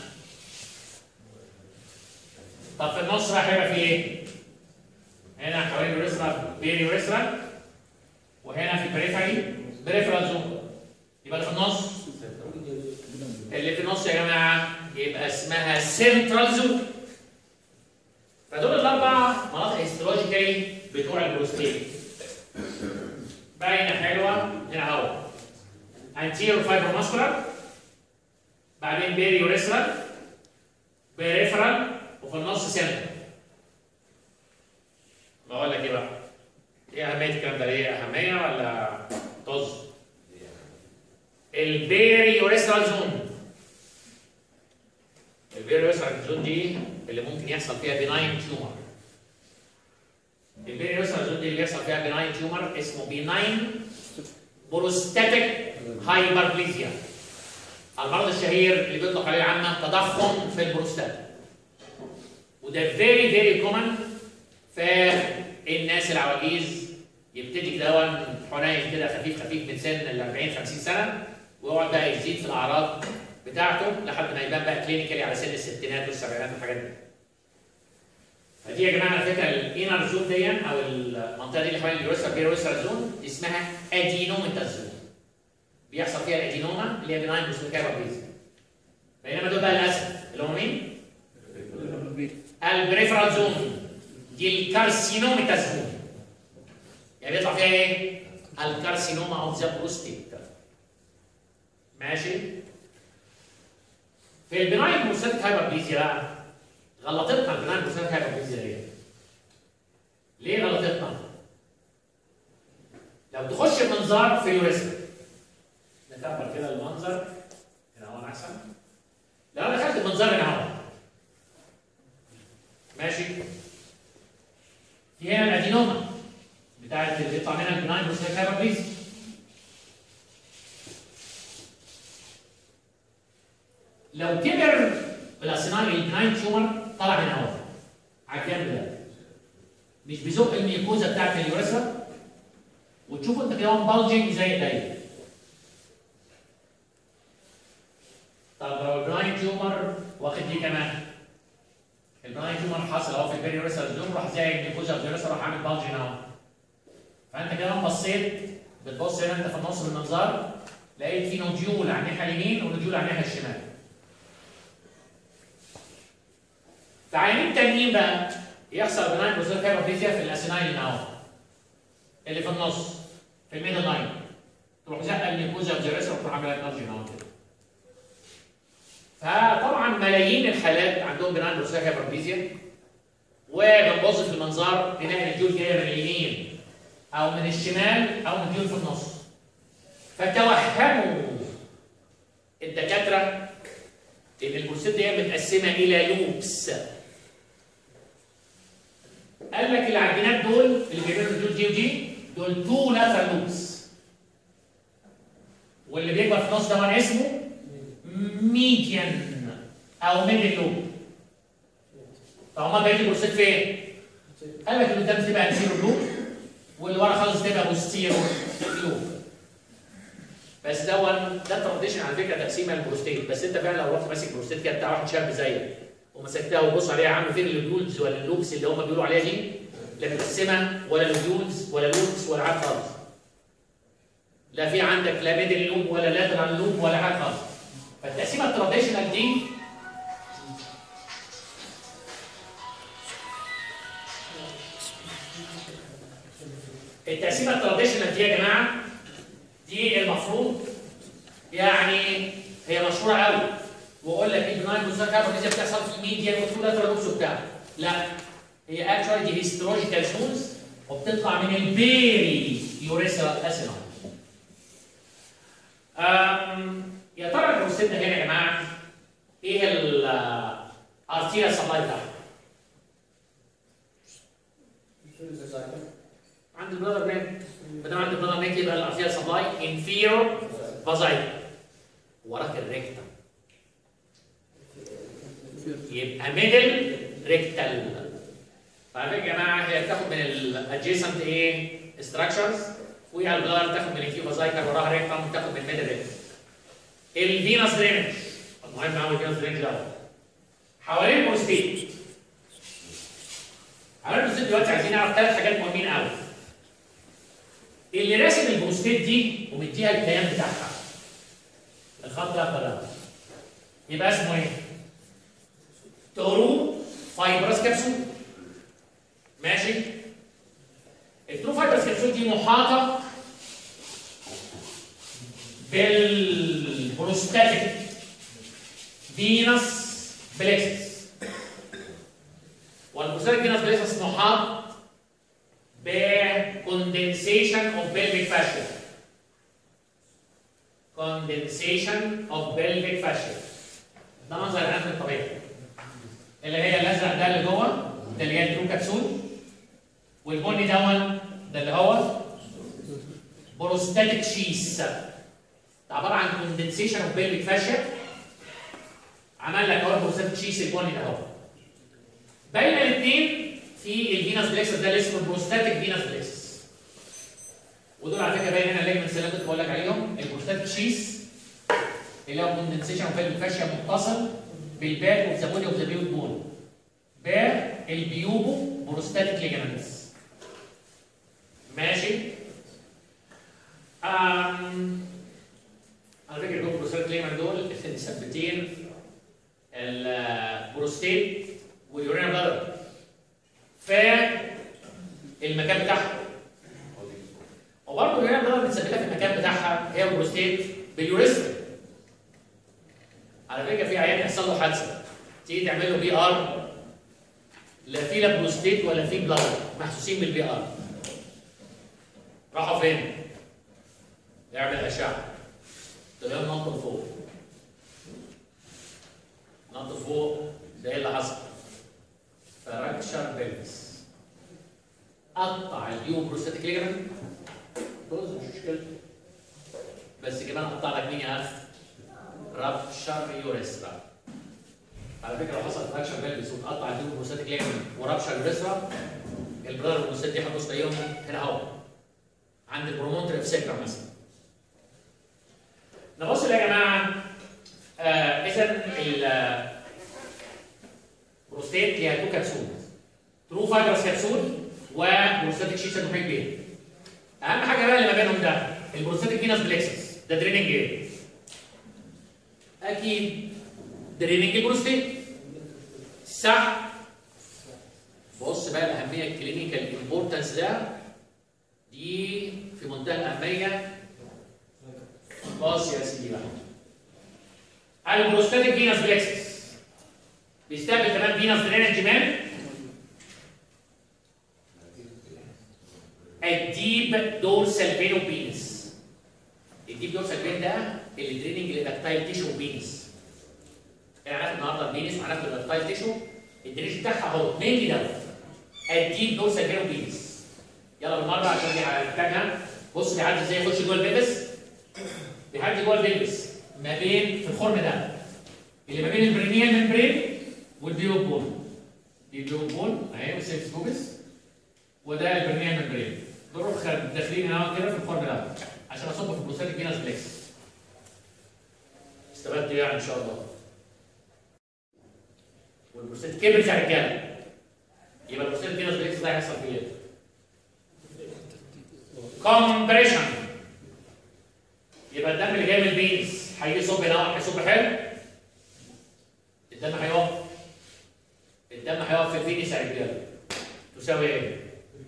طب في النص راح يبقى في ايه؟ هنا حوالين الريسرال بيري ريسرال وهنا في بريفري بريفرال زون يبقى اللي في النص اللي في النص يا جماعه يبقى اسمها سنترال زون فدول الاربع مناطق هيستولوجيكالي بتوع البروستيت باينه حلوه هنا اهو anterior fibromuscular بعدين بيري وريسرال بريفرال وفي النص سنتر بقول لك ايه بقى؟ ايه اهميه الكلام ده ليه؟ اهميه ولا طز؟ البيري وريسرال زون البيري وريسرال زون دي اللي ممكن يحصل فيها بناين تيومر البيري وريسرال زون دي اللي بيحصل فيها بناين تيومر اسمه بناين بروستاتيك هايبربليزيا المرض الشهير اللي بيطلق عليه عامة تضخم في البروستات وده فيري فيري كومن في الناس العواجيز يبتدي كده هو حنين كده خفيف خفيف من سن ال 40 50 سنه ويقعد بقى يزيد في الاعراض بتاعته لحد ما يبان بقى كلينيكالي على سن الستينات والسبعينات والحاجات دي. فدي يا جماعه على فكره الانر زون دي او المنطقه دي اللي حوالين اليوريثرا بيرويثرا زون دي اسمها ادينوميتا زون. بيحصل فيها الادينوما اللي هي بناين بروستاتيك بينما دول بقى للاسف اللي هم مين؟ البريفرال زون دي الكارسينوميتا زون. يعني بيطلع فيها ايه؟ الكارسينوما اوف ذا بروستيت. ماشي؟ في البناين بروستاتيك هايبربليزيا بقى غلطتنا البناين بروستاتيك هايبربليزيا ليه؟ ليه غلطتنا؟ لو تخش بمنظار في اليوريثرا نكبر كده المنظر هنا هو احسن لو انا خدت المنظر هنا اهو ماشي في هنا الادينوما بتاعت اللي بيطلع منها البناين بروستاتيك هايبربليزيا لو كبر الاسيناي البناين تيومر طلع من اهو على الجنب ده مش بيزق الميكوزا بتاعت اليوريثرا وتشوفوا انت كده مبلجنج زي ده طب لو البناين تيومر واخد دي كمان البناين تيومر حصل اهو في البيري يوريثرا زون راح زي الميكوزا اليوريثرا راح عامل بلجنج اهو فانت كده بصيت بتبص هنا انت في النص بالمنظار لقيت في نوديول على الناحيه اليمين ونوديول على الناحيه الشمال في عينين تانيين بقى يحصل بناين بروستاتيك هايبربليزيا في الاسينايل اهو اللي في النص في الميدل لاين تروح زقه الميكوزا والجريسرا وتروح عامله انرجي اهو كده فطبعا ملايين الحالات عندهم بناين بروستاتيك هايبربليزيا وبنبص في المنظار تلاقي الديول جايه من اليمين او من الشمال او من الديول في النص فتوهموا الدكاتره ان البروستات دي متقسمه الى لوبس قال لك العجينات دول اللي بيعملوا دول دي ودي دول تو لاترال لوبس واللي بيكبر في النص ده اسمه ميديان او ميدل لوب فهم بقيه البروستات فين؟ قال لك اللي قدام تبقى انتيرو لوب واللي ورا خالص تبقى بوستيرو لوب بس دون ده تراديشن على فكره تقسيمه البروستيت بس انت فعلا لو رحت ماسك بروستيت كده بتاع واحد شاب زيك ومسكتها وبص عليها عامل فين اللودز ولا اللوبس اللي هم بيقولوا عليها دي لا متقسمه ولا لودز ولا لوبس ولا حاجه خالص لا في عندك لا ميدل لوب ولا لاترال لوب ولا حاجه خالص فالتقسيمه التراديشنال دي التقسيمه التراديشنال دي يا جماعه دي المفروض يعني هي مشهوره قوي واقول لك البناين بوستات هايبربليزيا بتحصل في الميديا والفولاترال لوبس وبتاع لا هي اكشوالي دي هيستولوجيكال زونز وبتطلع من البيري يوريثرال اسينال يا ترى البروستات هنا يا جماعه ايه الارتيريا سبلاي بتاعها؟ عند البلادر نيك ما دام عند البلادر نيك يبقى الارتيريا سبلاي انفيرو فازايد وراك الريكتم يبقى ميدل ريكتال فعلى فكره يا جماعه هي بتاخد من الادجيسنت ايه ستراكشرز وهي البلادر تاخد من الانفيرو فازايكر وراها ريكتم تاخد من الميدل ريكتال الفينس درينج المهم قوي الفينس درينج ده حوالين البروستيت حوالين البروستيت دلوقتي عايزين نعرف ثلاث حاجات مهمين قوي اللي راسم البروستيت دي ومديها الكيان بتاعها الخط الاخضر ده يبقى اسمه ايه؟ تورو فايبرس كبسول ماشي الترو فايبرس كبسول دي محاطه بالبروستاتيك فينس بليكسس والبروستاتيك فينس بليكسس محاط بكوندنسيشن اوف بيلفيك فاشيا كوندنسيشن اوف بيلفيك فاشيا ده منظر الانف الطبيعي اللي هي الازرق ده اللي جوه ده اللي هي الترو كبسول والبني دون ده اللي هو بروستاتيك شيس ده عباره عن كوندنسيشن اوف بيلفيك فاشيا عمل لك اهو بروستاتيك شيس البني ده اهو بين الاثنين في الفينس بليكسس ده اللي اسمه البروستاتيك فينس بليكسس ودول على فكره باين هنا الليجمنتس اللي أنا كنت بقول لك عليهم البروستاتيك شيس اللي هو كوندنسيشن اوف بيلفيك فاشيا متصل بالباك اوف ذا بودي اوف ذا بيوت بون بالبيوبو بروستاتيك ليجمنتس ماشي أم... على فكره دول بروستاتيك ليجمنت دول مثبتين البروستيت واليورينا بلادر في المكان بتاعها وبرضه اليورينا بلادر متثبته في المكان بتاعها هي البروستيت باليوريثم على فكره في عيان يحصل له حادثه تيجي تعمل له بي ار لا في لا بروستيت ولا في بلادر محسوسين بالبي ار راحوا فين؟ يعمل اشعه تلاقيهم نط لفوق نط فوق ده ايه اللي حصل؟ فراكشر بيلفس قطع اليو بروستاتيك ليجمنت طز مش مشكله بس كمان قطع لك مين يا اخ؟ رابشر يوريثرا على فكره لو حصل فراكشر بيلفس وتقطع اليو بروستاتيك ليجمنت ورابشر يوريثرا البرادر والبروستات دي هتبص تلاقيهم هنا اهو عند البرومونتري في سكر مثلا نبص يا جماعه آه اذا البروستات ليها تو كبسول ترو فايبرس كبسول وبروستاتيك شيت المحيط بيها اهم حاجه بقى اللي ما بينهم ده البروستاتيك فينس بليكسس ده دريننج ايه؟ اكيد دريننج البروستات صح بص بقى الاهميه الكلينيكال امبورتنس ده دي في منتهى الاهميه بص يا سيدي بقى البروستاتيك فينس بليكسس بيستقبل كمان فينس درينج من الديب دورسال فين وبينس الديب دورسال فين ده اللي دريننج الاكتايل تيشو بينس احنا هناخد النهارده البينس وهناخد الاكتايل تيشو الدرينج بتاعها اهو مين دوت الديب دورسال فين وبينس يلا بالمره عشان دي هنحتاجها بص بيعدي ازاي يخش جوه البيبس بيعدي جوه البيبس ما بين في الخرم ده اللي ما بين البرينيال ممبرين والبيوب بون دي البيوب بون اهي والسيفس كوبس وده البرينيال ممبرين دول داخلين هنا كده في الخرم ده عشان اصب في البروستاتيك فينس بليكس استفدت يعني ان شاء الله والبروستات كبرت يا رجاله يبقى البروستاتيك فينس بليكس ده هيحصل فيه ايه؟ كومبريشن يبقى الدم اللي جاي من البينس هيجي يصب هنا هيصب حلو الدم هيقف الدم هيقف في الفينس يا رجاله تساوي ايه؟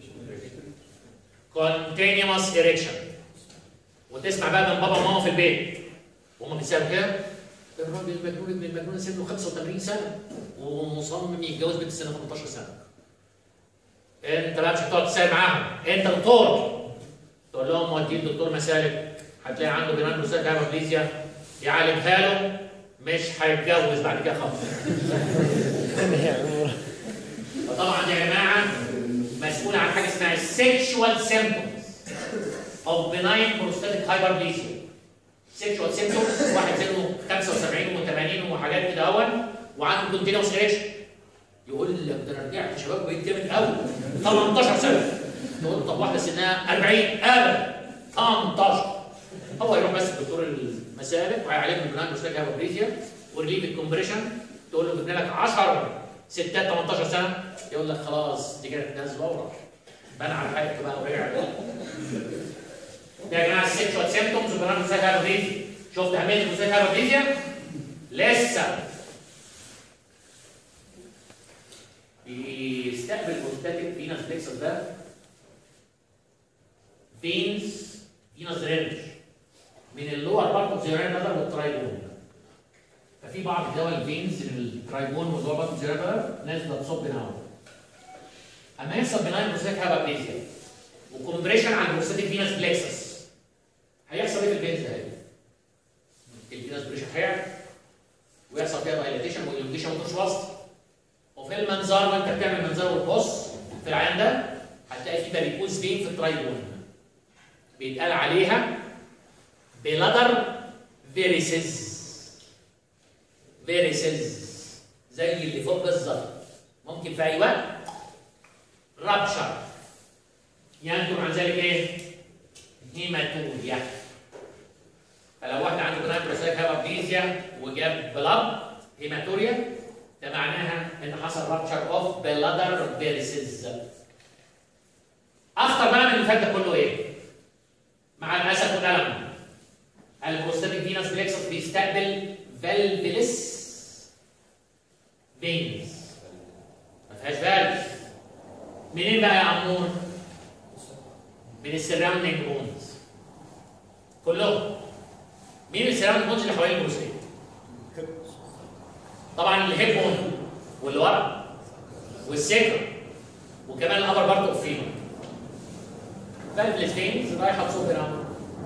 continuous erection وتسمع بقى من بابا وماما في البيت وهم بيسالوا كده الراجل المجنون ابن المجنون سنه 85 سنه ومصمم يتجوز بنت سنه 18 سنه انت بقى مش هتقعد تسال معاهم انت دكتور تقول لهم وديه الدكتور مسالك هتلاقي عنده بنان بروستات هايبربليزيا يعالجها له مش هيتجوز بعد كده خالص فطبعا يا جماعه مسؤول عن حاجه اسمها sexual symptoms of benign prostatic hyperplasia sexual symptoms واحد سنه 75 و80 وحاجات كده اهون وعنده continuous erection يقول لك ده انا رجعت شباب بقيت جامد قوي 18 سنه تقول له طب واحده سنها 40 ابدا 18 هو يروح بس الدكتور مسالك وهيعالج من بناء مستشفى هايبريزيا وريليف الكومبريشن تقول له جبنا لك 10 ستات 18 سنه يقول لك خلاص دي كانت ناس بورا بنى على حياته بقى ورجع ده يا جماعه السكشوال سيمتومز وبناء مستشفى هايبريزيا شفت اهميه مستشفى هايبريزيا لسه بيستقبل بروستاتيك فينس بليكسس ده فينز فينس رينج من اللور بارت اوف ذا نظر والترايبون ففي بعض دول الفينز من الترايبون واللور بارت اوف ذا نظر نازله تصب هنا اما يحصل بناين بروستاتيك هايبربليزيا وكومبريشن على البروستاتيك فينس بليكسس هيحصل ايه في الفينز ده؟ الفينس بريشر هيعلى ويحصل فيها دايليتيشن والانجيشن وتخش وسط وفي المنظار وانت بتعمل منظار وتبص في العين ده هتلاقي في باريكوز فين في الترايبون بيتقال عليها بلادر فيريسز فيريسز زي اللي فوق بالظبط ممكن في اي وقت رابشر ينتج عن ذلك ايه؟ هيماتوريا فلو واحد عنده بناء بروسايك هايبربليزيا وجاب بلاد هيماتوريا ده معناها ان حصل رابشر اوف بلادر فيريسز اخطر بقى من اللي فات ده كله ايه؟ مع الاسف والالم البروستاتيك فينس بليكسس بيستقبل فالفلس فينز ما فيهاش فالف منين بقى يا عمور؟ من السراوندنج بونز كلهم مين السراوندنج بونز اللي حوالين البروستات؟ طبعا الهيب بون واللي ورا والسكر وكمان الابر بارت اوف فينو فالفلس فينز رايحه تصب هنا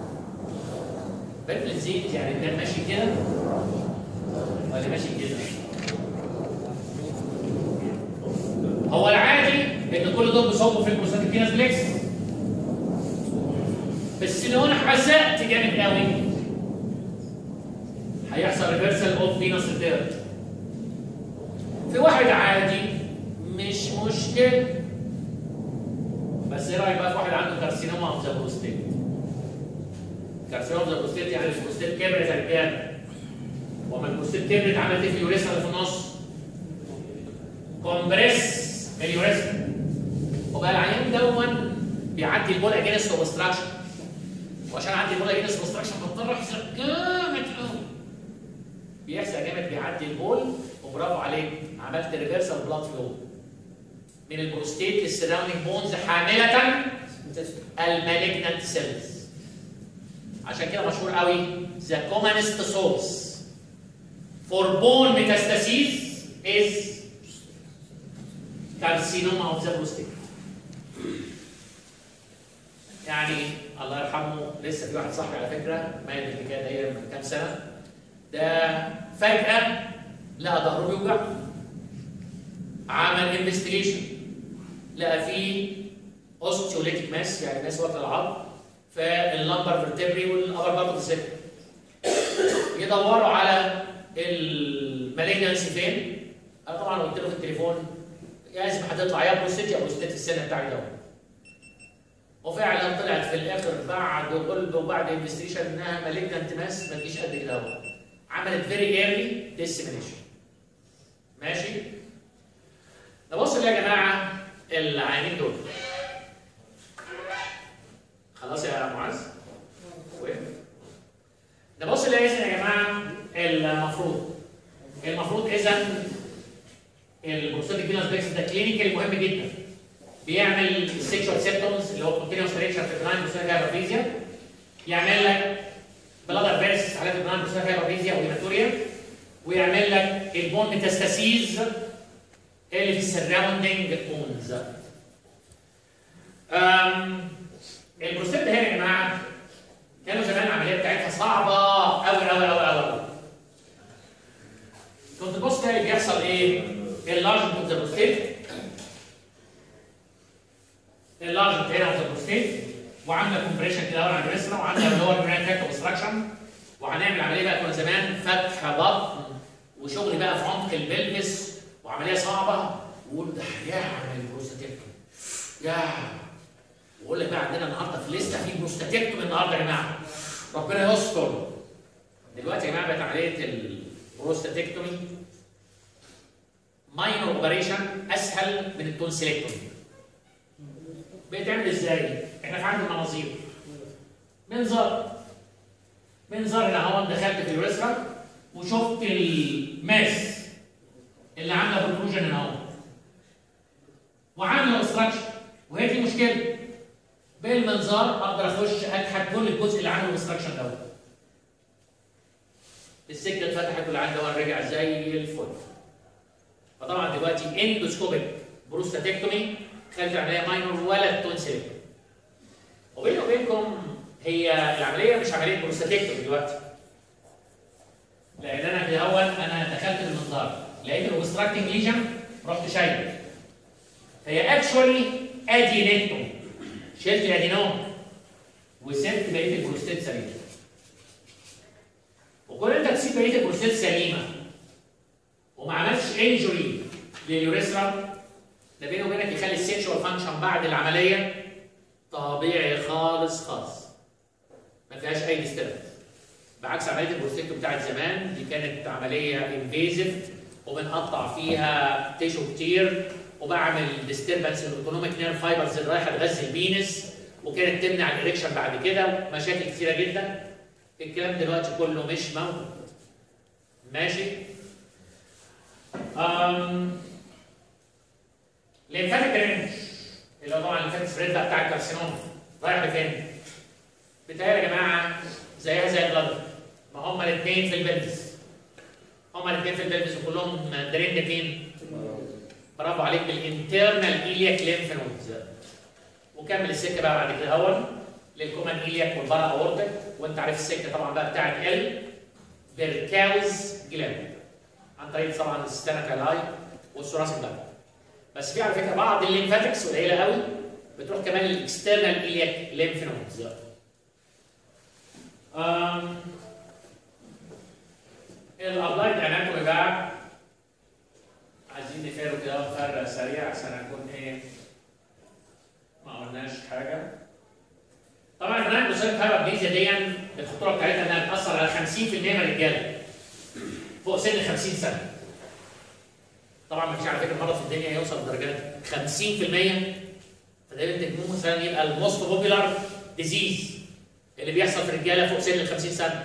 فالفلس زيت يعني الدم ماشي كده ولا ماشي كده هو العادي ان كل دول بيصبوا في البروستاتيك فينس بليكس بس لو انا حزقت جامد قوي هيحصل ريفرسال اوف فينس ديرت في واحد عادي مش مشكل بس ايه رايك بقى في واحد عنده كارسينوما اوف ذا بروستيت كارسينوما اوف ذا بروستيت يعني البروستيت كبرت يا رجاله وما البروستيت كبرت عملت ايه في اليوريثرا اللي في النص؟ كومبريس اليوريثرا وبقى العيان دون بيعدي البول اجينست اوبستراكشن وعشان اعدي البول اجينست اوبستراكشن بضطر احزق جامد قوي بيحزق جامد بيعدي البول وبرافو عليك عملت ريفرسال بلاد فلو من البروستيت للسراوندينج بونز حامله المالجنانت سيلز عشان كده مشهور قوي ذا كومنست سورس فور بون ميتاستاسيز از كارسينوما اوف ذا بروستيت يعني الله يرحمه لسه في واحد صاحبي على فكره مات الحكايه دي من كام سنه ده فجاه لقى ظهره بيوجع عمل انفستيجيشن لقى فيه اوستيوليتيك ماس يعني ماس وقت العظم في اللمبر فيرتبري والابر بارت اوف يدوروا على المالجنسي فين انا طبعا قلت له في التليفون لازم هتطلع يا بروستيت يا بروستيت في السنه بتاعي ده وفعلا طلعت في الاخر بعد قلب وبعد انفستيجيشن انها مالجنت ماس ما تجيش قد كده اهو عملت فيري ايرلي ديسيمينيشن ماشي نبص يا جماعه العينين دول خلاص يا معاذ وين نبص نلاقي يا جماعه المفروض المفروض اذا البروستاتيك فينوس بيكس ده كلينيكال مهم جدا بيعمل السيكشوال سيمبتومز اللي هو كونتينوس ريكشن في البناين بروستاتيك هايبرفيزيا يعمل لك بلادر فيرسس حالات البناين بروستاتيك هايبرفيزيا وهيماتوريا ويعمل لك البون ميتاستاسيز اللي في السراوندنج بونز البروستات ده هنا يا جماعه كانوا زمان العمليه بتاعتها صعبه قوي قوي قوي قوي كنت تبص تلاقي بيحصل ايه؟ اللارجمنت اوف ذا بروستيت اللارجمنت هنا اوف ذا بروستيت وعامله كومبريشن كده على الجسم وعامله اللور جراند تاك اوبستراكشن وهنعمل عمليه بقى كنا زمان فتح بطن وشغل بقى في عمق البلفس وعمليه صعبه وقول ده هيعمل البروستاتيكتوم يا واقول لك بقى عندنا النهارده في لسته في بروستاتيكتوم النهارده يا جماعه ربنا يستر دلوقتي يا جماعه بقت عمليه البروستاتكتومي ماينور اوبريشن اسهل من التونسيلكتومي بيتعمل ازاي؟ احنا في عند المناظير منظار منظار هنا اهو دخلت في اليوريثرا وشفت الماس اللي عامله بروتروجن هنا اهو وعامله استراكشر وهي دي مشكله بالمنظار اقدر اخش اكحت كل الجزء اللي عامله الاستراكشر دوت السكه اتفتحت والعيان ده رجع زي الفل فطبعا دلوقتي اندوسكوبيك بروستاتكتومي خلف العمليه ماينور ولا تونسيل وبيني وبينكم هي العمليه مش عمليه بروستاتكتومي دلوقتي لان انا في الاول انا دخلت بالمنظار لقيت الاوبستراكتنج ليجن رحت شايله هي اكشولي ادينكتومي شلت الادينوم وسبت بقيه البروستات سليمه وكون انت تسيب بقيه البروستات سليمه وما عملتش انجري لليوريثرا ده بينه وبينك يخلي السيكشوال فانكشن بعد العمليه طبيعي خالص خالص ما فيهاش اي ديستربنس بعكس عمليه البروستيكتو بتاعت زمان دي كانت عمليه انفيزيف وبنقطع فيها تيشو كتير وبعمل ديستربنس الاوتونوميك نيرف فايبرز اللي رايحه تغذي البينس وكانت تمنع الاريكشن بعد كده مشاكل كتيره جدا الكلام دلوقتي كله مش موجود ماشي أم ليمفاتيك درينج اللي هو طبعا الليمفاتيك سبريد بقى بتاع الكارسينوما رايح لفين؟ بتهيألي يا جماعه زيها زي البلد ما هما الاثنين في البلفس هما الاثنين في البلفس وكلهم دريند فين؟ برافو عليك بالانترنال ايلياك ليمف نودز وكمل السكه بقى بعد كده اهون للكومان ايلياك والبارا اورتك وانت عارف السكه طبعا بقى بتاعت ال فيركاوز جلاند عن طريق طبعا الستانا كالاي والثوراسيك بلاد بس في على فكره بعض الليمفاتكس قليله قوي بتروح كمان للاكسترنال ايلياك ليمف نودز أم الابلايد اناتومي بقى عايزين نفرق كده فرق سريع عشان اكون ايه ما قلناش حاجه طبعا البنات مصيبه هايبربليزيا دي الخطوره بتاعتها انها بتاثر على 50% من الرجاله فوق سن 50 سنه طبعا ما فيش على فكره مرض في الدنيا يوصل لدرجات 50% فده بنتجموه مثلا يبقى الموست بوبيلار ديزيز اللي بيحصل في الرجاله فوق سن ال 50 سنه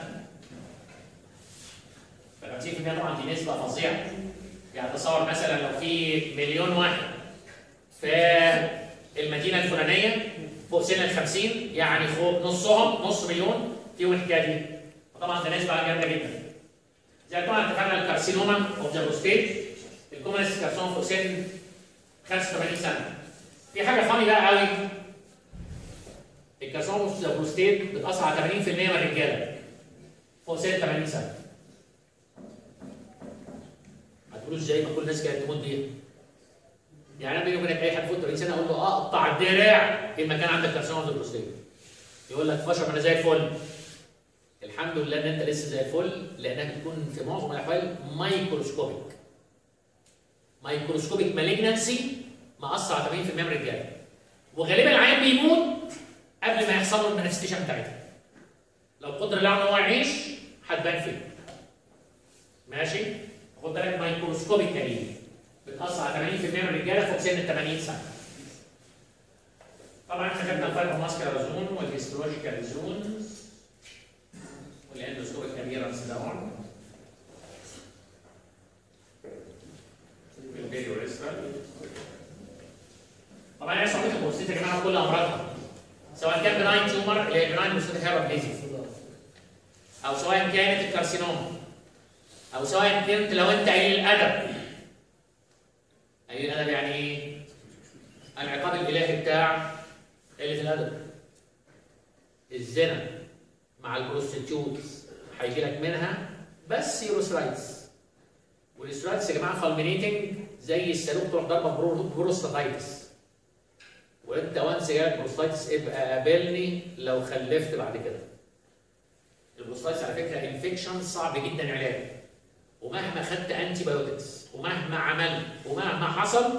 ف 50% طبعا دي نسبه فظيعه يعني تصور مثلا لو في مليون واحد في المدينه الفلانيه فوق سن ال 50 يعني فوق نصهم نص مليون فيهم الحكايه دي طبعا ده نسبه جامده جدا زي طبعا اتفقنا الكارسينوما اوف ذا بروستيت الكومنس كارسينوما فوق سن 85 سنه في حاجه فاني بقى قوي الكارسينوما اوف ذا بروستيت بتاثر على 80% من الرجاله فوق سن 80 سنه هتقولوا ازاي ما كل الناس كانت تموت بيها يعني انا بيني وبينك اي حد فوق 80 سنه اقول له اقطع الدراع في مكان عندك كارسينوما اوف ذا بروستيت يقول لك فشل ما انا زي الفل الحمد لله ان انت لسه زي الفل لانها بتكون في معظم الاحوال مايكروسكوبيك مايكروسكوبيك مالجنسي مأثر على 80% من الرجاله وغالبا العيان بيموت قبل ما يحصل له المانيفستيشن بتاعتها لو قدر الله ان هو يعيش هتبان فيه ماشي خد بالك مايكروسكوبيكالي بتأثر على 80% من الرجاله فوق سن ال 80 سنه طبعا احنا خدنا الفايبر ماسكولار زون والهيستولوجيكال زونز والاندوسكوبيك ابيرنس داون البيريوريسترال طبعا هي صحيح البروستيت يا جماعه كل امراضها سواء كان بناين تيومر اللي هي بناين بروستيت هيرابليزيا او سواء كانت الكارسينوما او سواء كنت لو انت قليل الادب قليل الادب يعني ايه؟ العقاب الالهي بتاع قله الادب الزنا مع البروستيتيوتس هيجي لك منها بس يوروسرايتس والسترايتس يا جماعه فالمينيتنج زي الصاروخ تروح ضربه بروستاتايتس وانت وانس جالك بروستايتس ابقى قابلني لو خلفت بعد كده البروستايتس على فكره انفكشن صعب جدا علاجه ومهما خدت انتي بايوتكس ومهما عملت ومهما حصل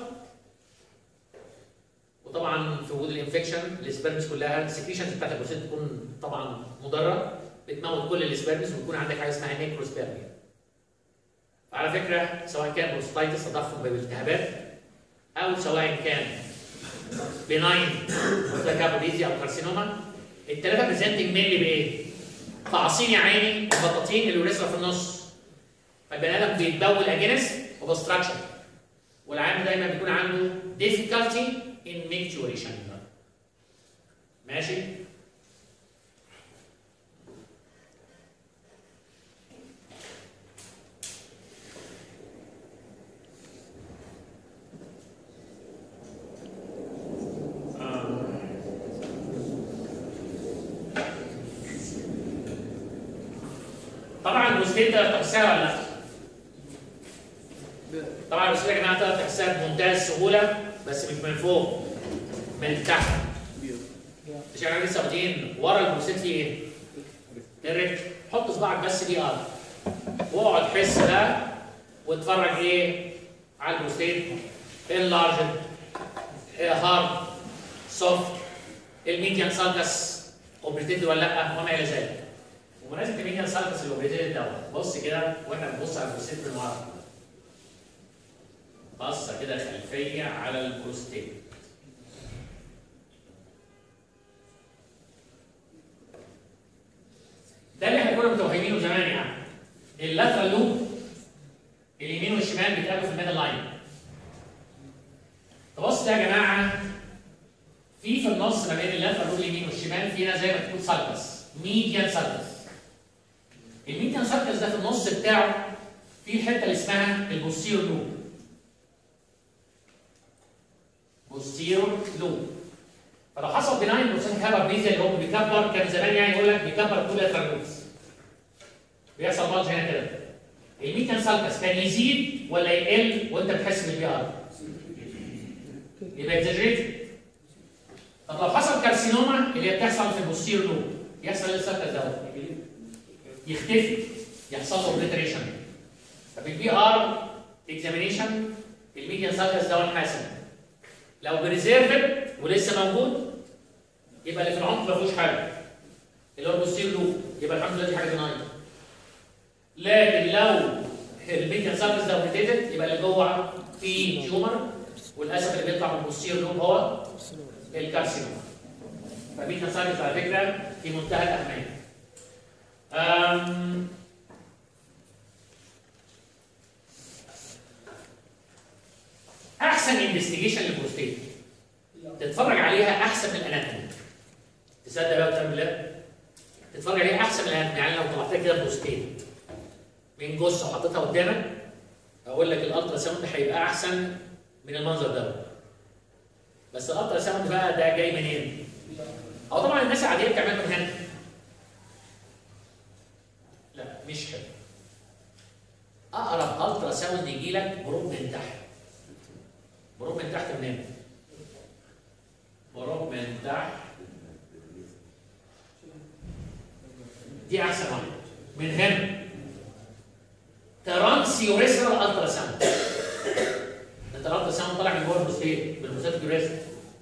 وطبعا في وجود الانفكشن السبرمز كلها السكريشنز بتاعت البروستات تكون طبعا مضره بتموت كل السبيرمز ويكون عندك حاجه اسمها نيكروسبيرميا على فكره سواء كان بروستايتس تضخم بالالتهابات او سواء كان بناين كابوديزيا او كارسينوما الثلاثه بريزنتنج مينلي بايه؟ تعصين يا عيني البطاطين اللي ورثها في النص فالبني ادم بيتبول اجينست وبستراكشن والعام دايما بيكون عنده difficulty in micturition ماشي؟ طبعا البروستيت تقدر تحسها ولا لا؟ طبعا البروستيت يا جماعه تقدر تحسها بمنتهى السهوله بس مش من فوق من تحت مش احنا لسه واخدين ورا البروستيت في ايه؟ الرجل حط صباعك بس دي ار واقعد حس ده واتفرج ايه على البروستيت اللارج هارد سوفت الميديان سالكس اوبريتيد ولا لا وما الى ذلك ومناسبة الميديان سالكس الاوبريتيد دوت بص كده واحنا بنبص على البروستيت من ورا بصه كده خلفيه على البروستيت ده اللي احنا كنا متوهمينه زمان يعني اللاترال لوب اليمين والشمال بيتقابلوا في الميدل لاين تبص ده يا جماعه في في النص ما بين اللاترال لوب اليمين والشمال فينا زي ما تقول سالكس ميديان سالكس الميديان سالكس ده في النص بتاعه في الحته اللي اسمها البوستيرور لوب بوستيرور لوب فلو حصل بناين بروسيس هابابليزيا اللي هو بيكبر كان زمان يعني يقول لك بيكبر كل الترموز بيحصل بلج هنا كده الميتان سالكس كان يزيد ولا يقل وانت بتحس بالبي ار يبقى اكزاجريت طب لو حصل كارسينوما اللي هي بتحصل في البوستيرور لوب يحصل ايه السالكس دوت يختفي يحصل له اوبليتريشن طب البي ار اكزامينيشن الميديان سالكس ده حاسم لو بريزيرفد ولسه موجود يبقى اللي في العمق ما فيهوش حاجه اللي هو البوستير لوب يبقى الحمد لله دي حاجه بناين لكن لو الميديان سالكس ده اوبليتد يبقى اللي جوه في تيومر وللاسف اللي بيطلع من البوستير لوب هو الكارسينوما فالميديان سالكس على فكره في منتهى الاهميه أم احسن انفستيجيشن للبروستيت تتفرج عليها احسن من الاناتومي تصدق بقى وتعمل بالله تتفرج عليها احسن من الاناتومي يعني لو طلعتها كده بروستيت من جثه وحطيتها قدامك اقول لك الالترا ساوند هيبقى احسن من المنظر ده بس الالترا ساوند بقى ده جاي منين؟ او طبعا الناس العاديه بتعمله من هنا لا مش حلو اقرب الترا ساوند يجي لك بروب من تحت بروب من تحت منين؟ بروب من تحت دي احسن واحده من هنا ترانسيوريسرال الترا ساوند الترا ساوند طالع من جوه البروستيت بالبروستات اليوريثرا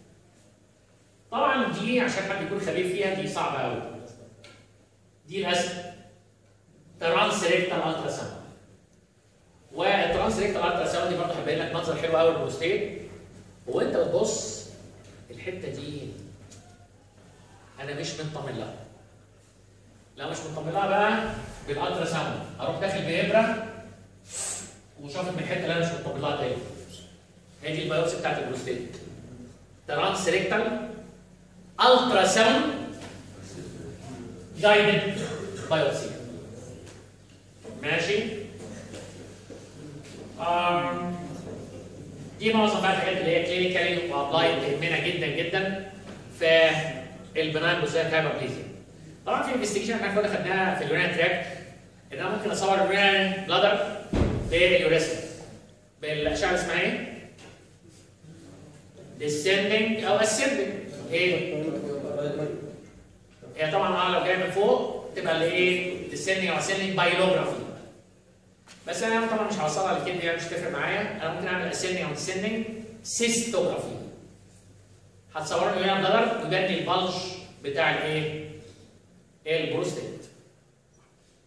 طبعا دي عشان حد يكون خبير فيها دي صعبه قوي دي الاسهل ترانس ريكتال الترا ساوند والترانس ريكتال الترا ساوند دي برضه هتبين لك منظر حلو قوي للبروستيت وانت بتبص الحته دي انا مش مطمن لها لا مش مطمن لها بقى بالالترا ساوند اروح داخل بابره وشافت من الحته اللي انا مش مطمن لها تاني هي دي البيوبسي بتاعت البروستيت ترانس ريكتال الترا ساوند جايدد بايوبسي ماشي آم. دي معظم بقى الحاجات اللي هي كلينيكالي وابلايد تهمنا جدا جدا في البناين بوسيات هايبربليزيا طبعا في انفستيجيشن احنا كنا خدناها في اليورين تراك ان انا ممكن اصور اليورين بلادر باليوريثرا بالاشعه اللي اسمها ايه؟ descending او ascending ايه؟ هي طبعا اه لو جايه من فوق تبقى اللي ايه؟ descending او ascending بايلوجرافي بس انا طبعا مش هوصلها لكده يعني مش تفرق معايا انا ممكن اعمل ascending او descending سيستوجرافي هتصور لي هنا بلادر يبان لي البلج بتاع الايه؟ البروستيت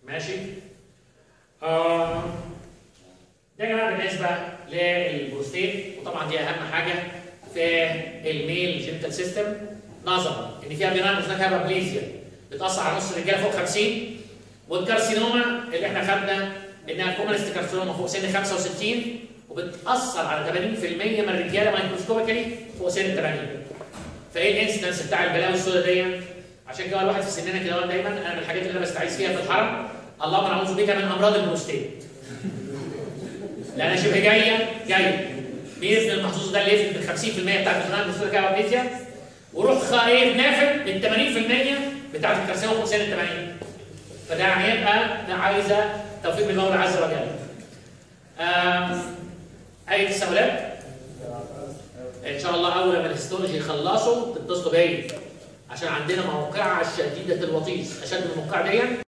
ماشي آه ده يا جماعه بالنسبه للبروستيت وطبعا دي اهم حاجه في الميل جينيتال سيستم نظرا ان فيها بناء هناك هايبربليزيا بتاثر على نص الرجاله فوق 50 والكارسينوما اللي احنا خدنا انها كومنست كارسينوما فوق سن 65 وبتاثر على 80% من الرجاله مايكروسكوبيكالي فوق سن 80 فايه الانسيدنس بتاع البلاوي السوداء دي عشان كده الواحد في سننا كده دايما انا من الحاجات اللي انا بستعيذ فيها في الحرم اللهم نعوذ بك من امراض البروستيت لان شبه جايه جايه مين ابن المحظوظ ده اللي يفرق بال 50% بتاعت البناء البروستيت كابابليزيا وروح خايف نافذ من 80% بتاعت الكارسينوما فوق سن ال 80 فده يعني يبقى عايزه توفيق من المولى عز وجل. آم، اي تساؤلات؟ ان شاء الله اول ما الهيستولوجي يخلصوا تتصلوا بيا عشان عندنا موقعة شديدة الوطيس اشد من الموقعة دي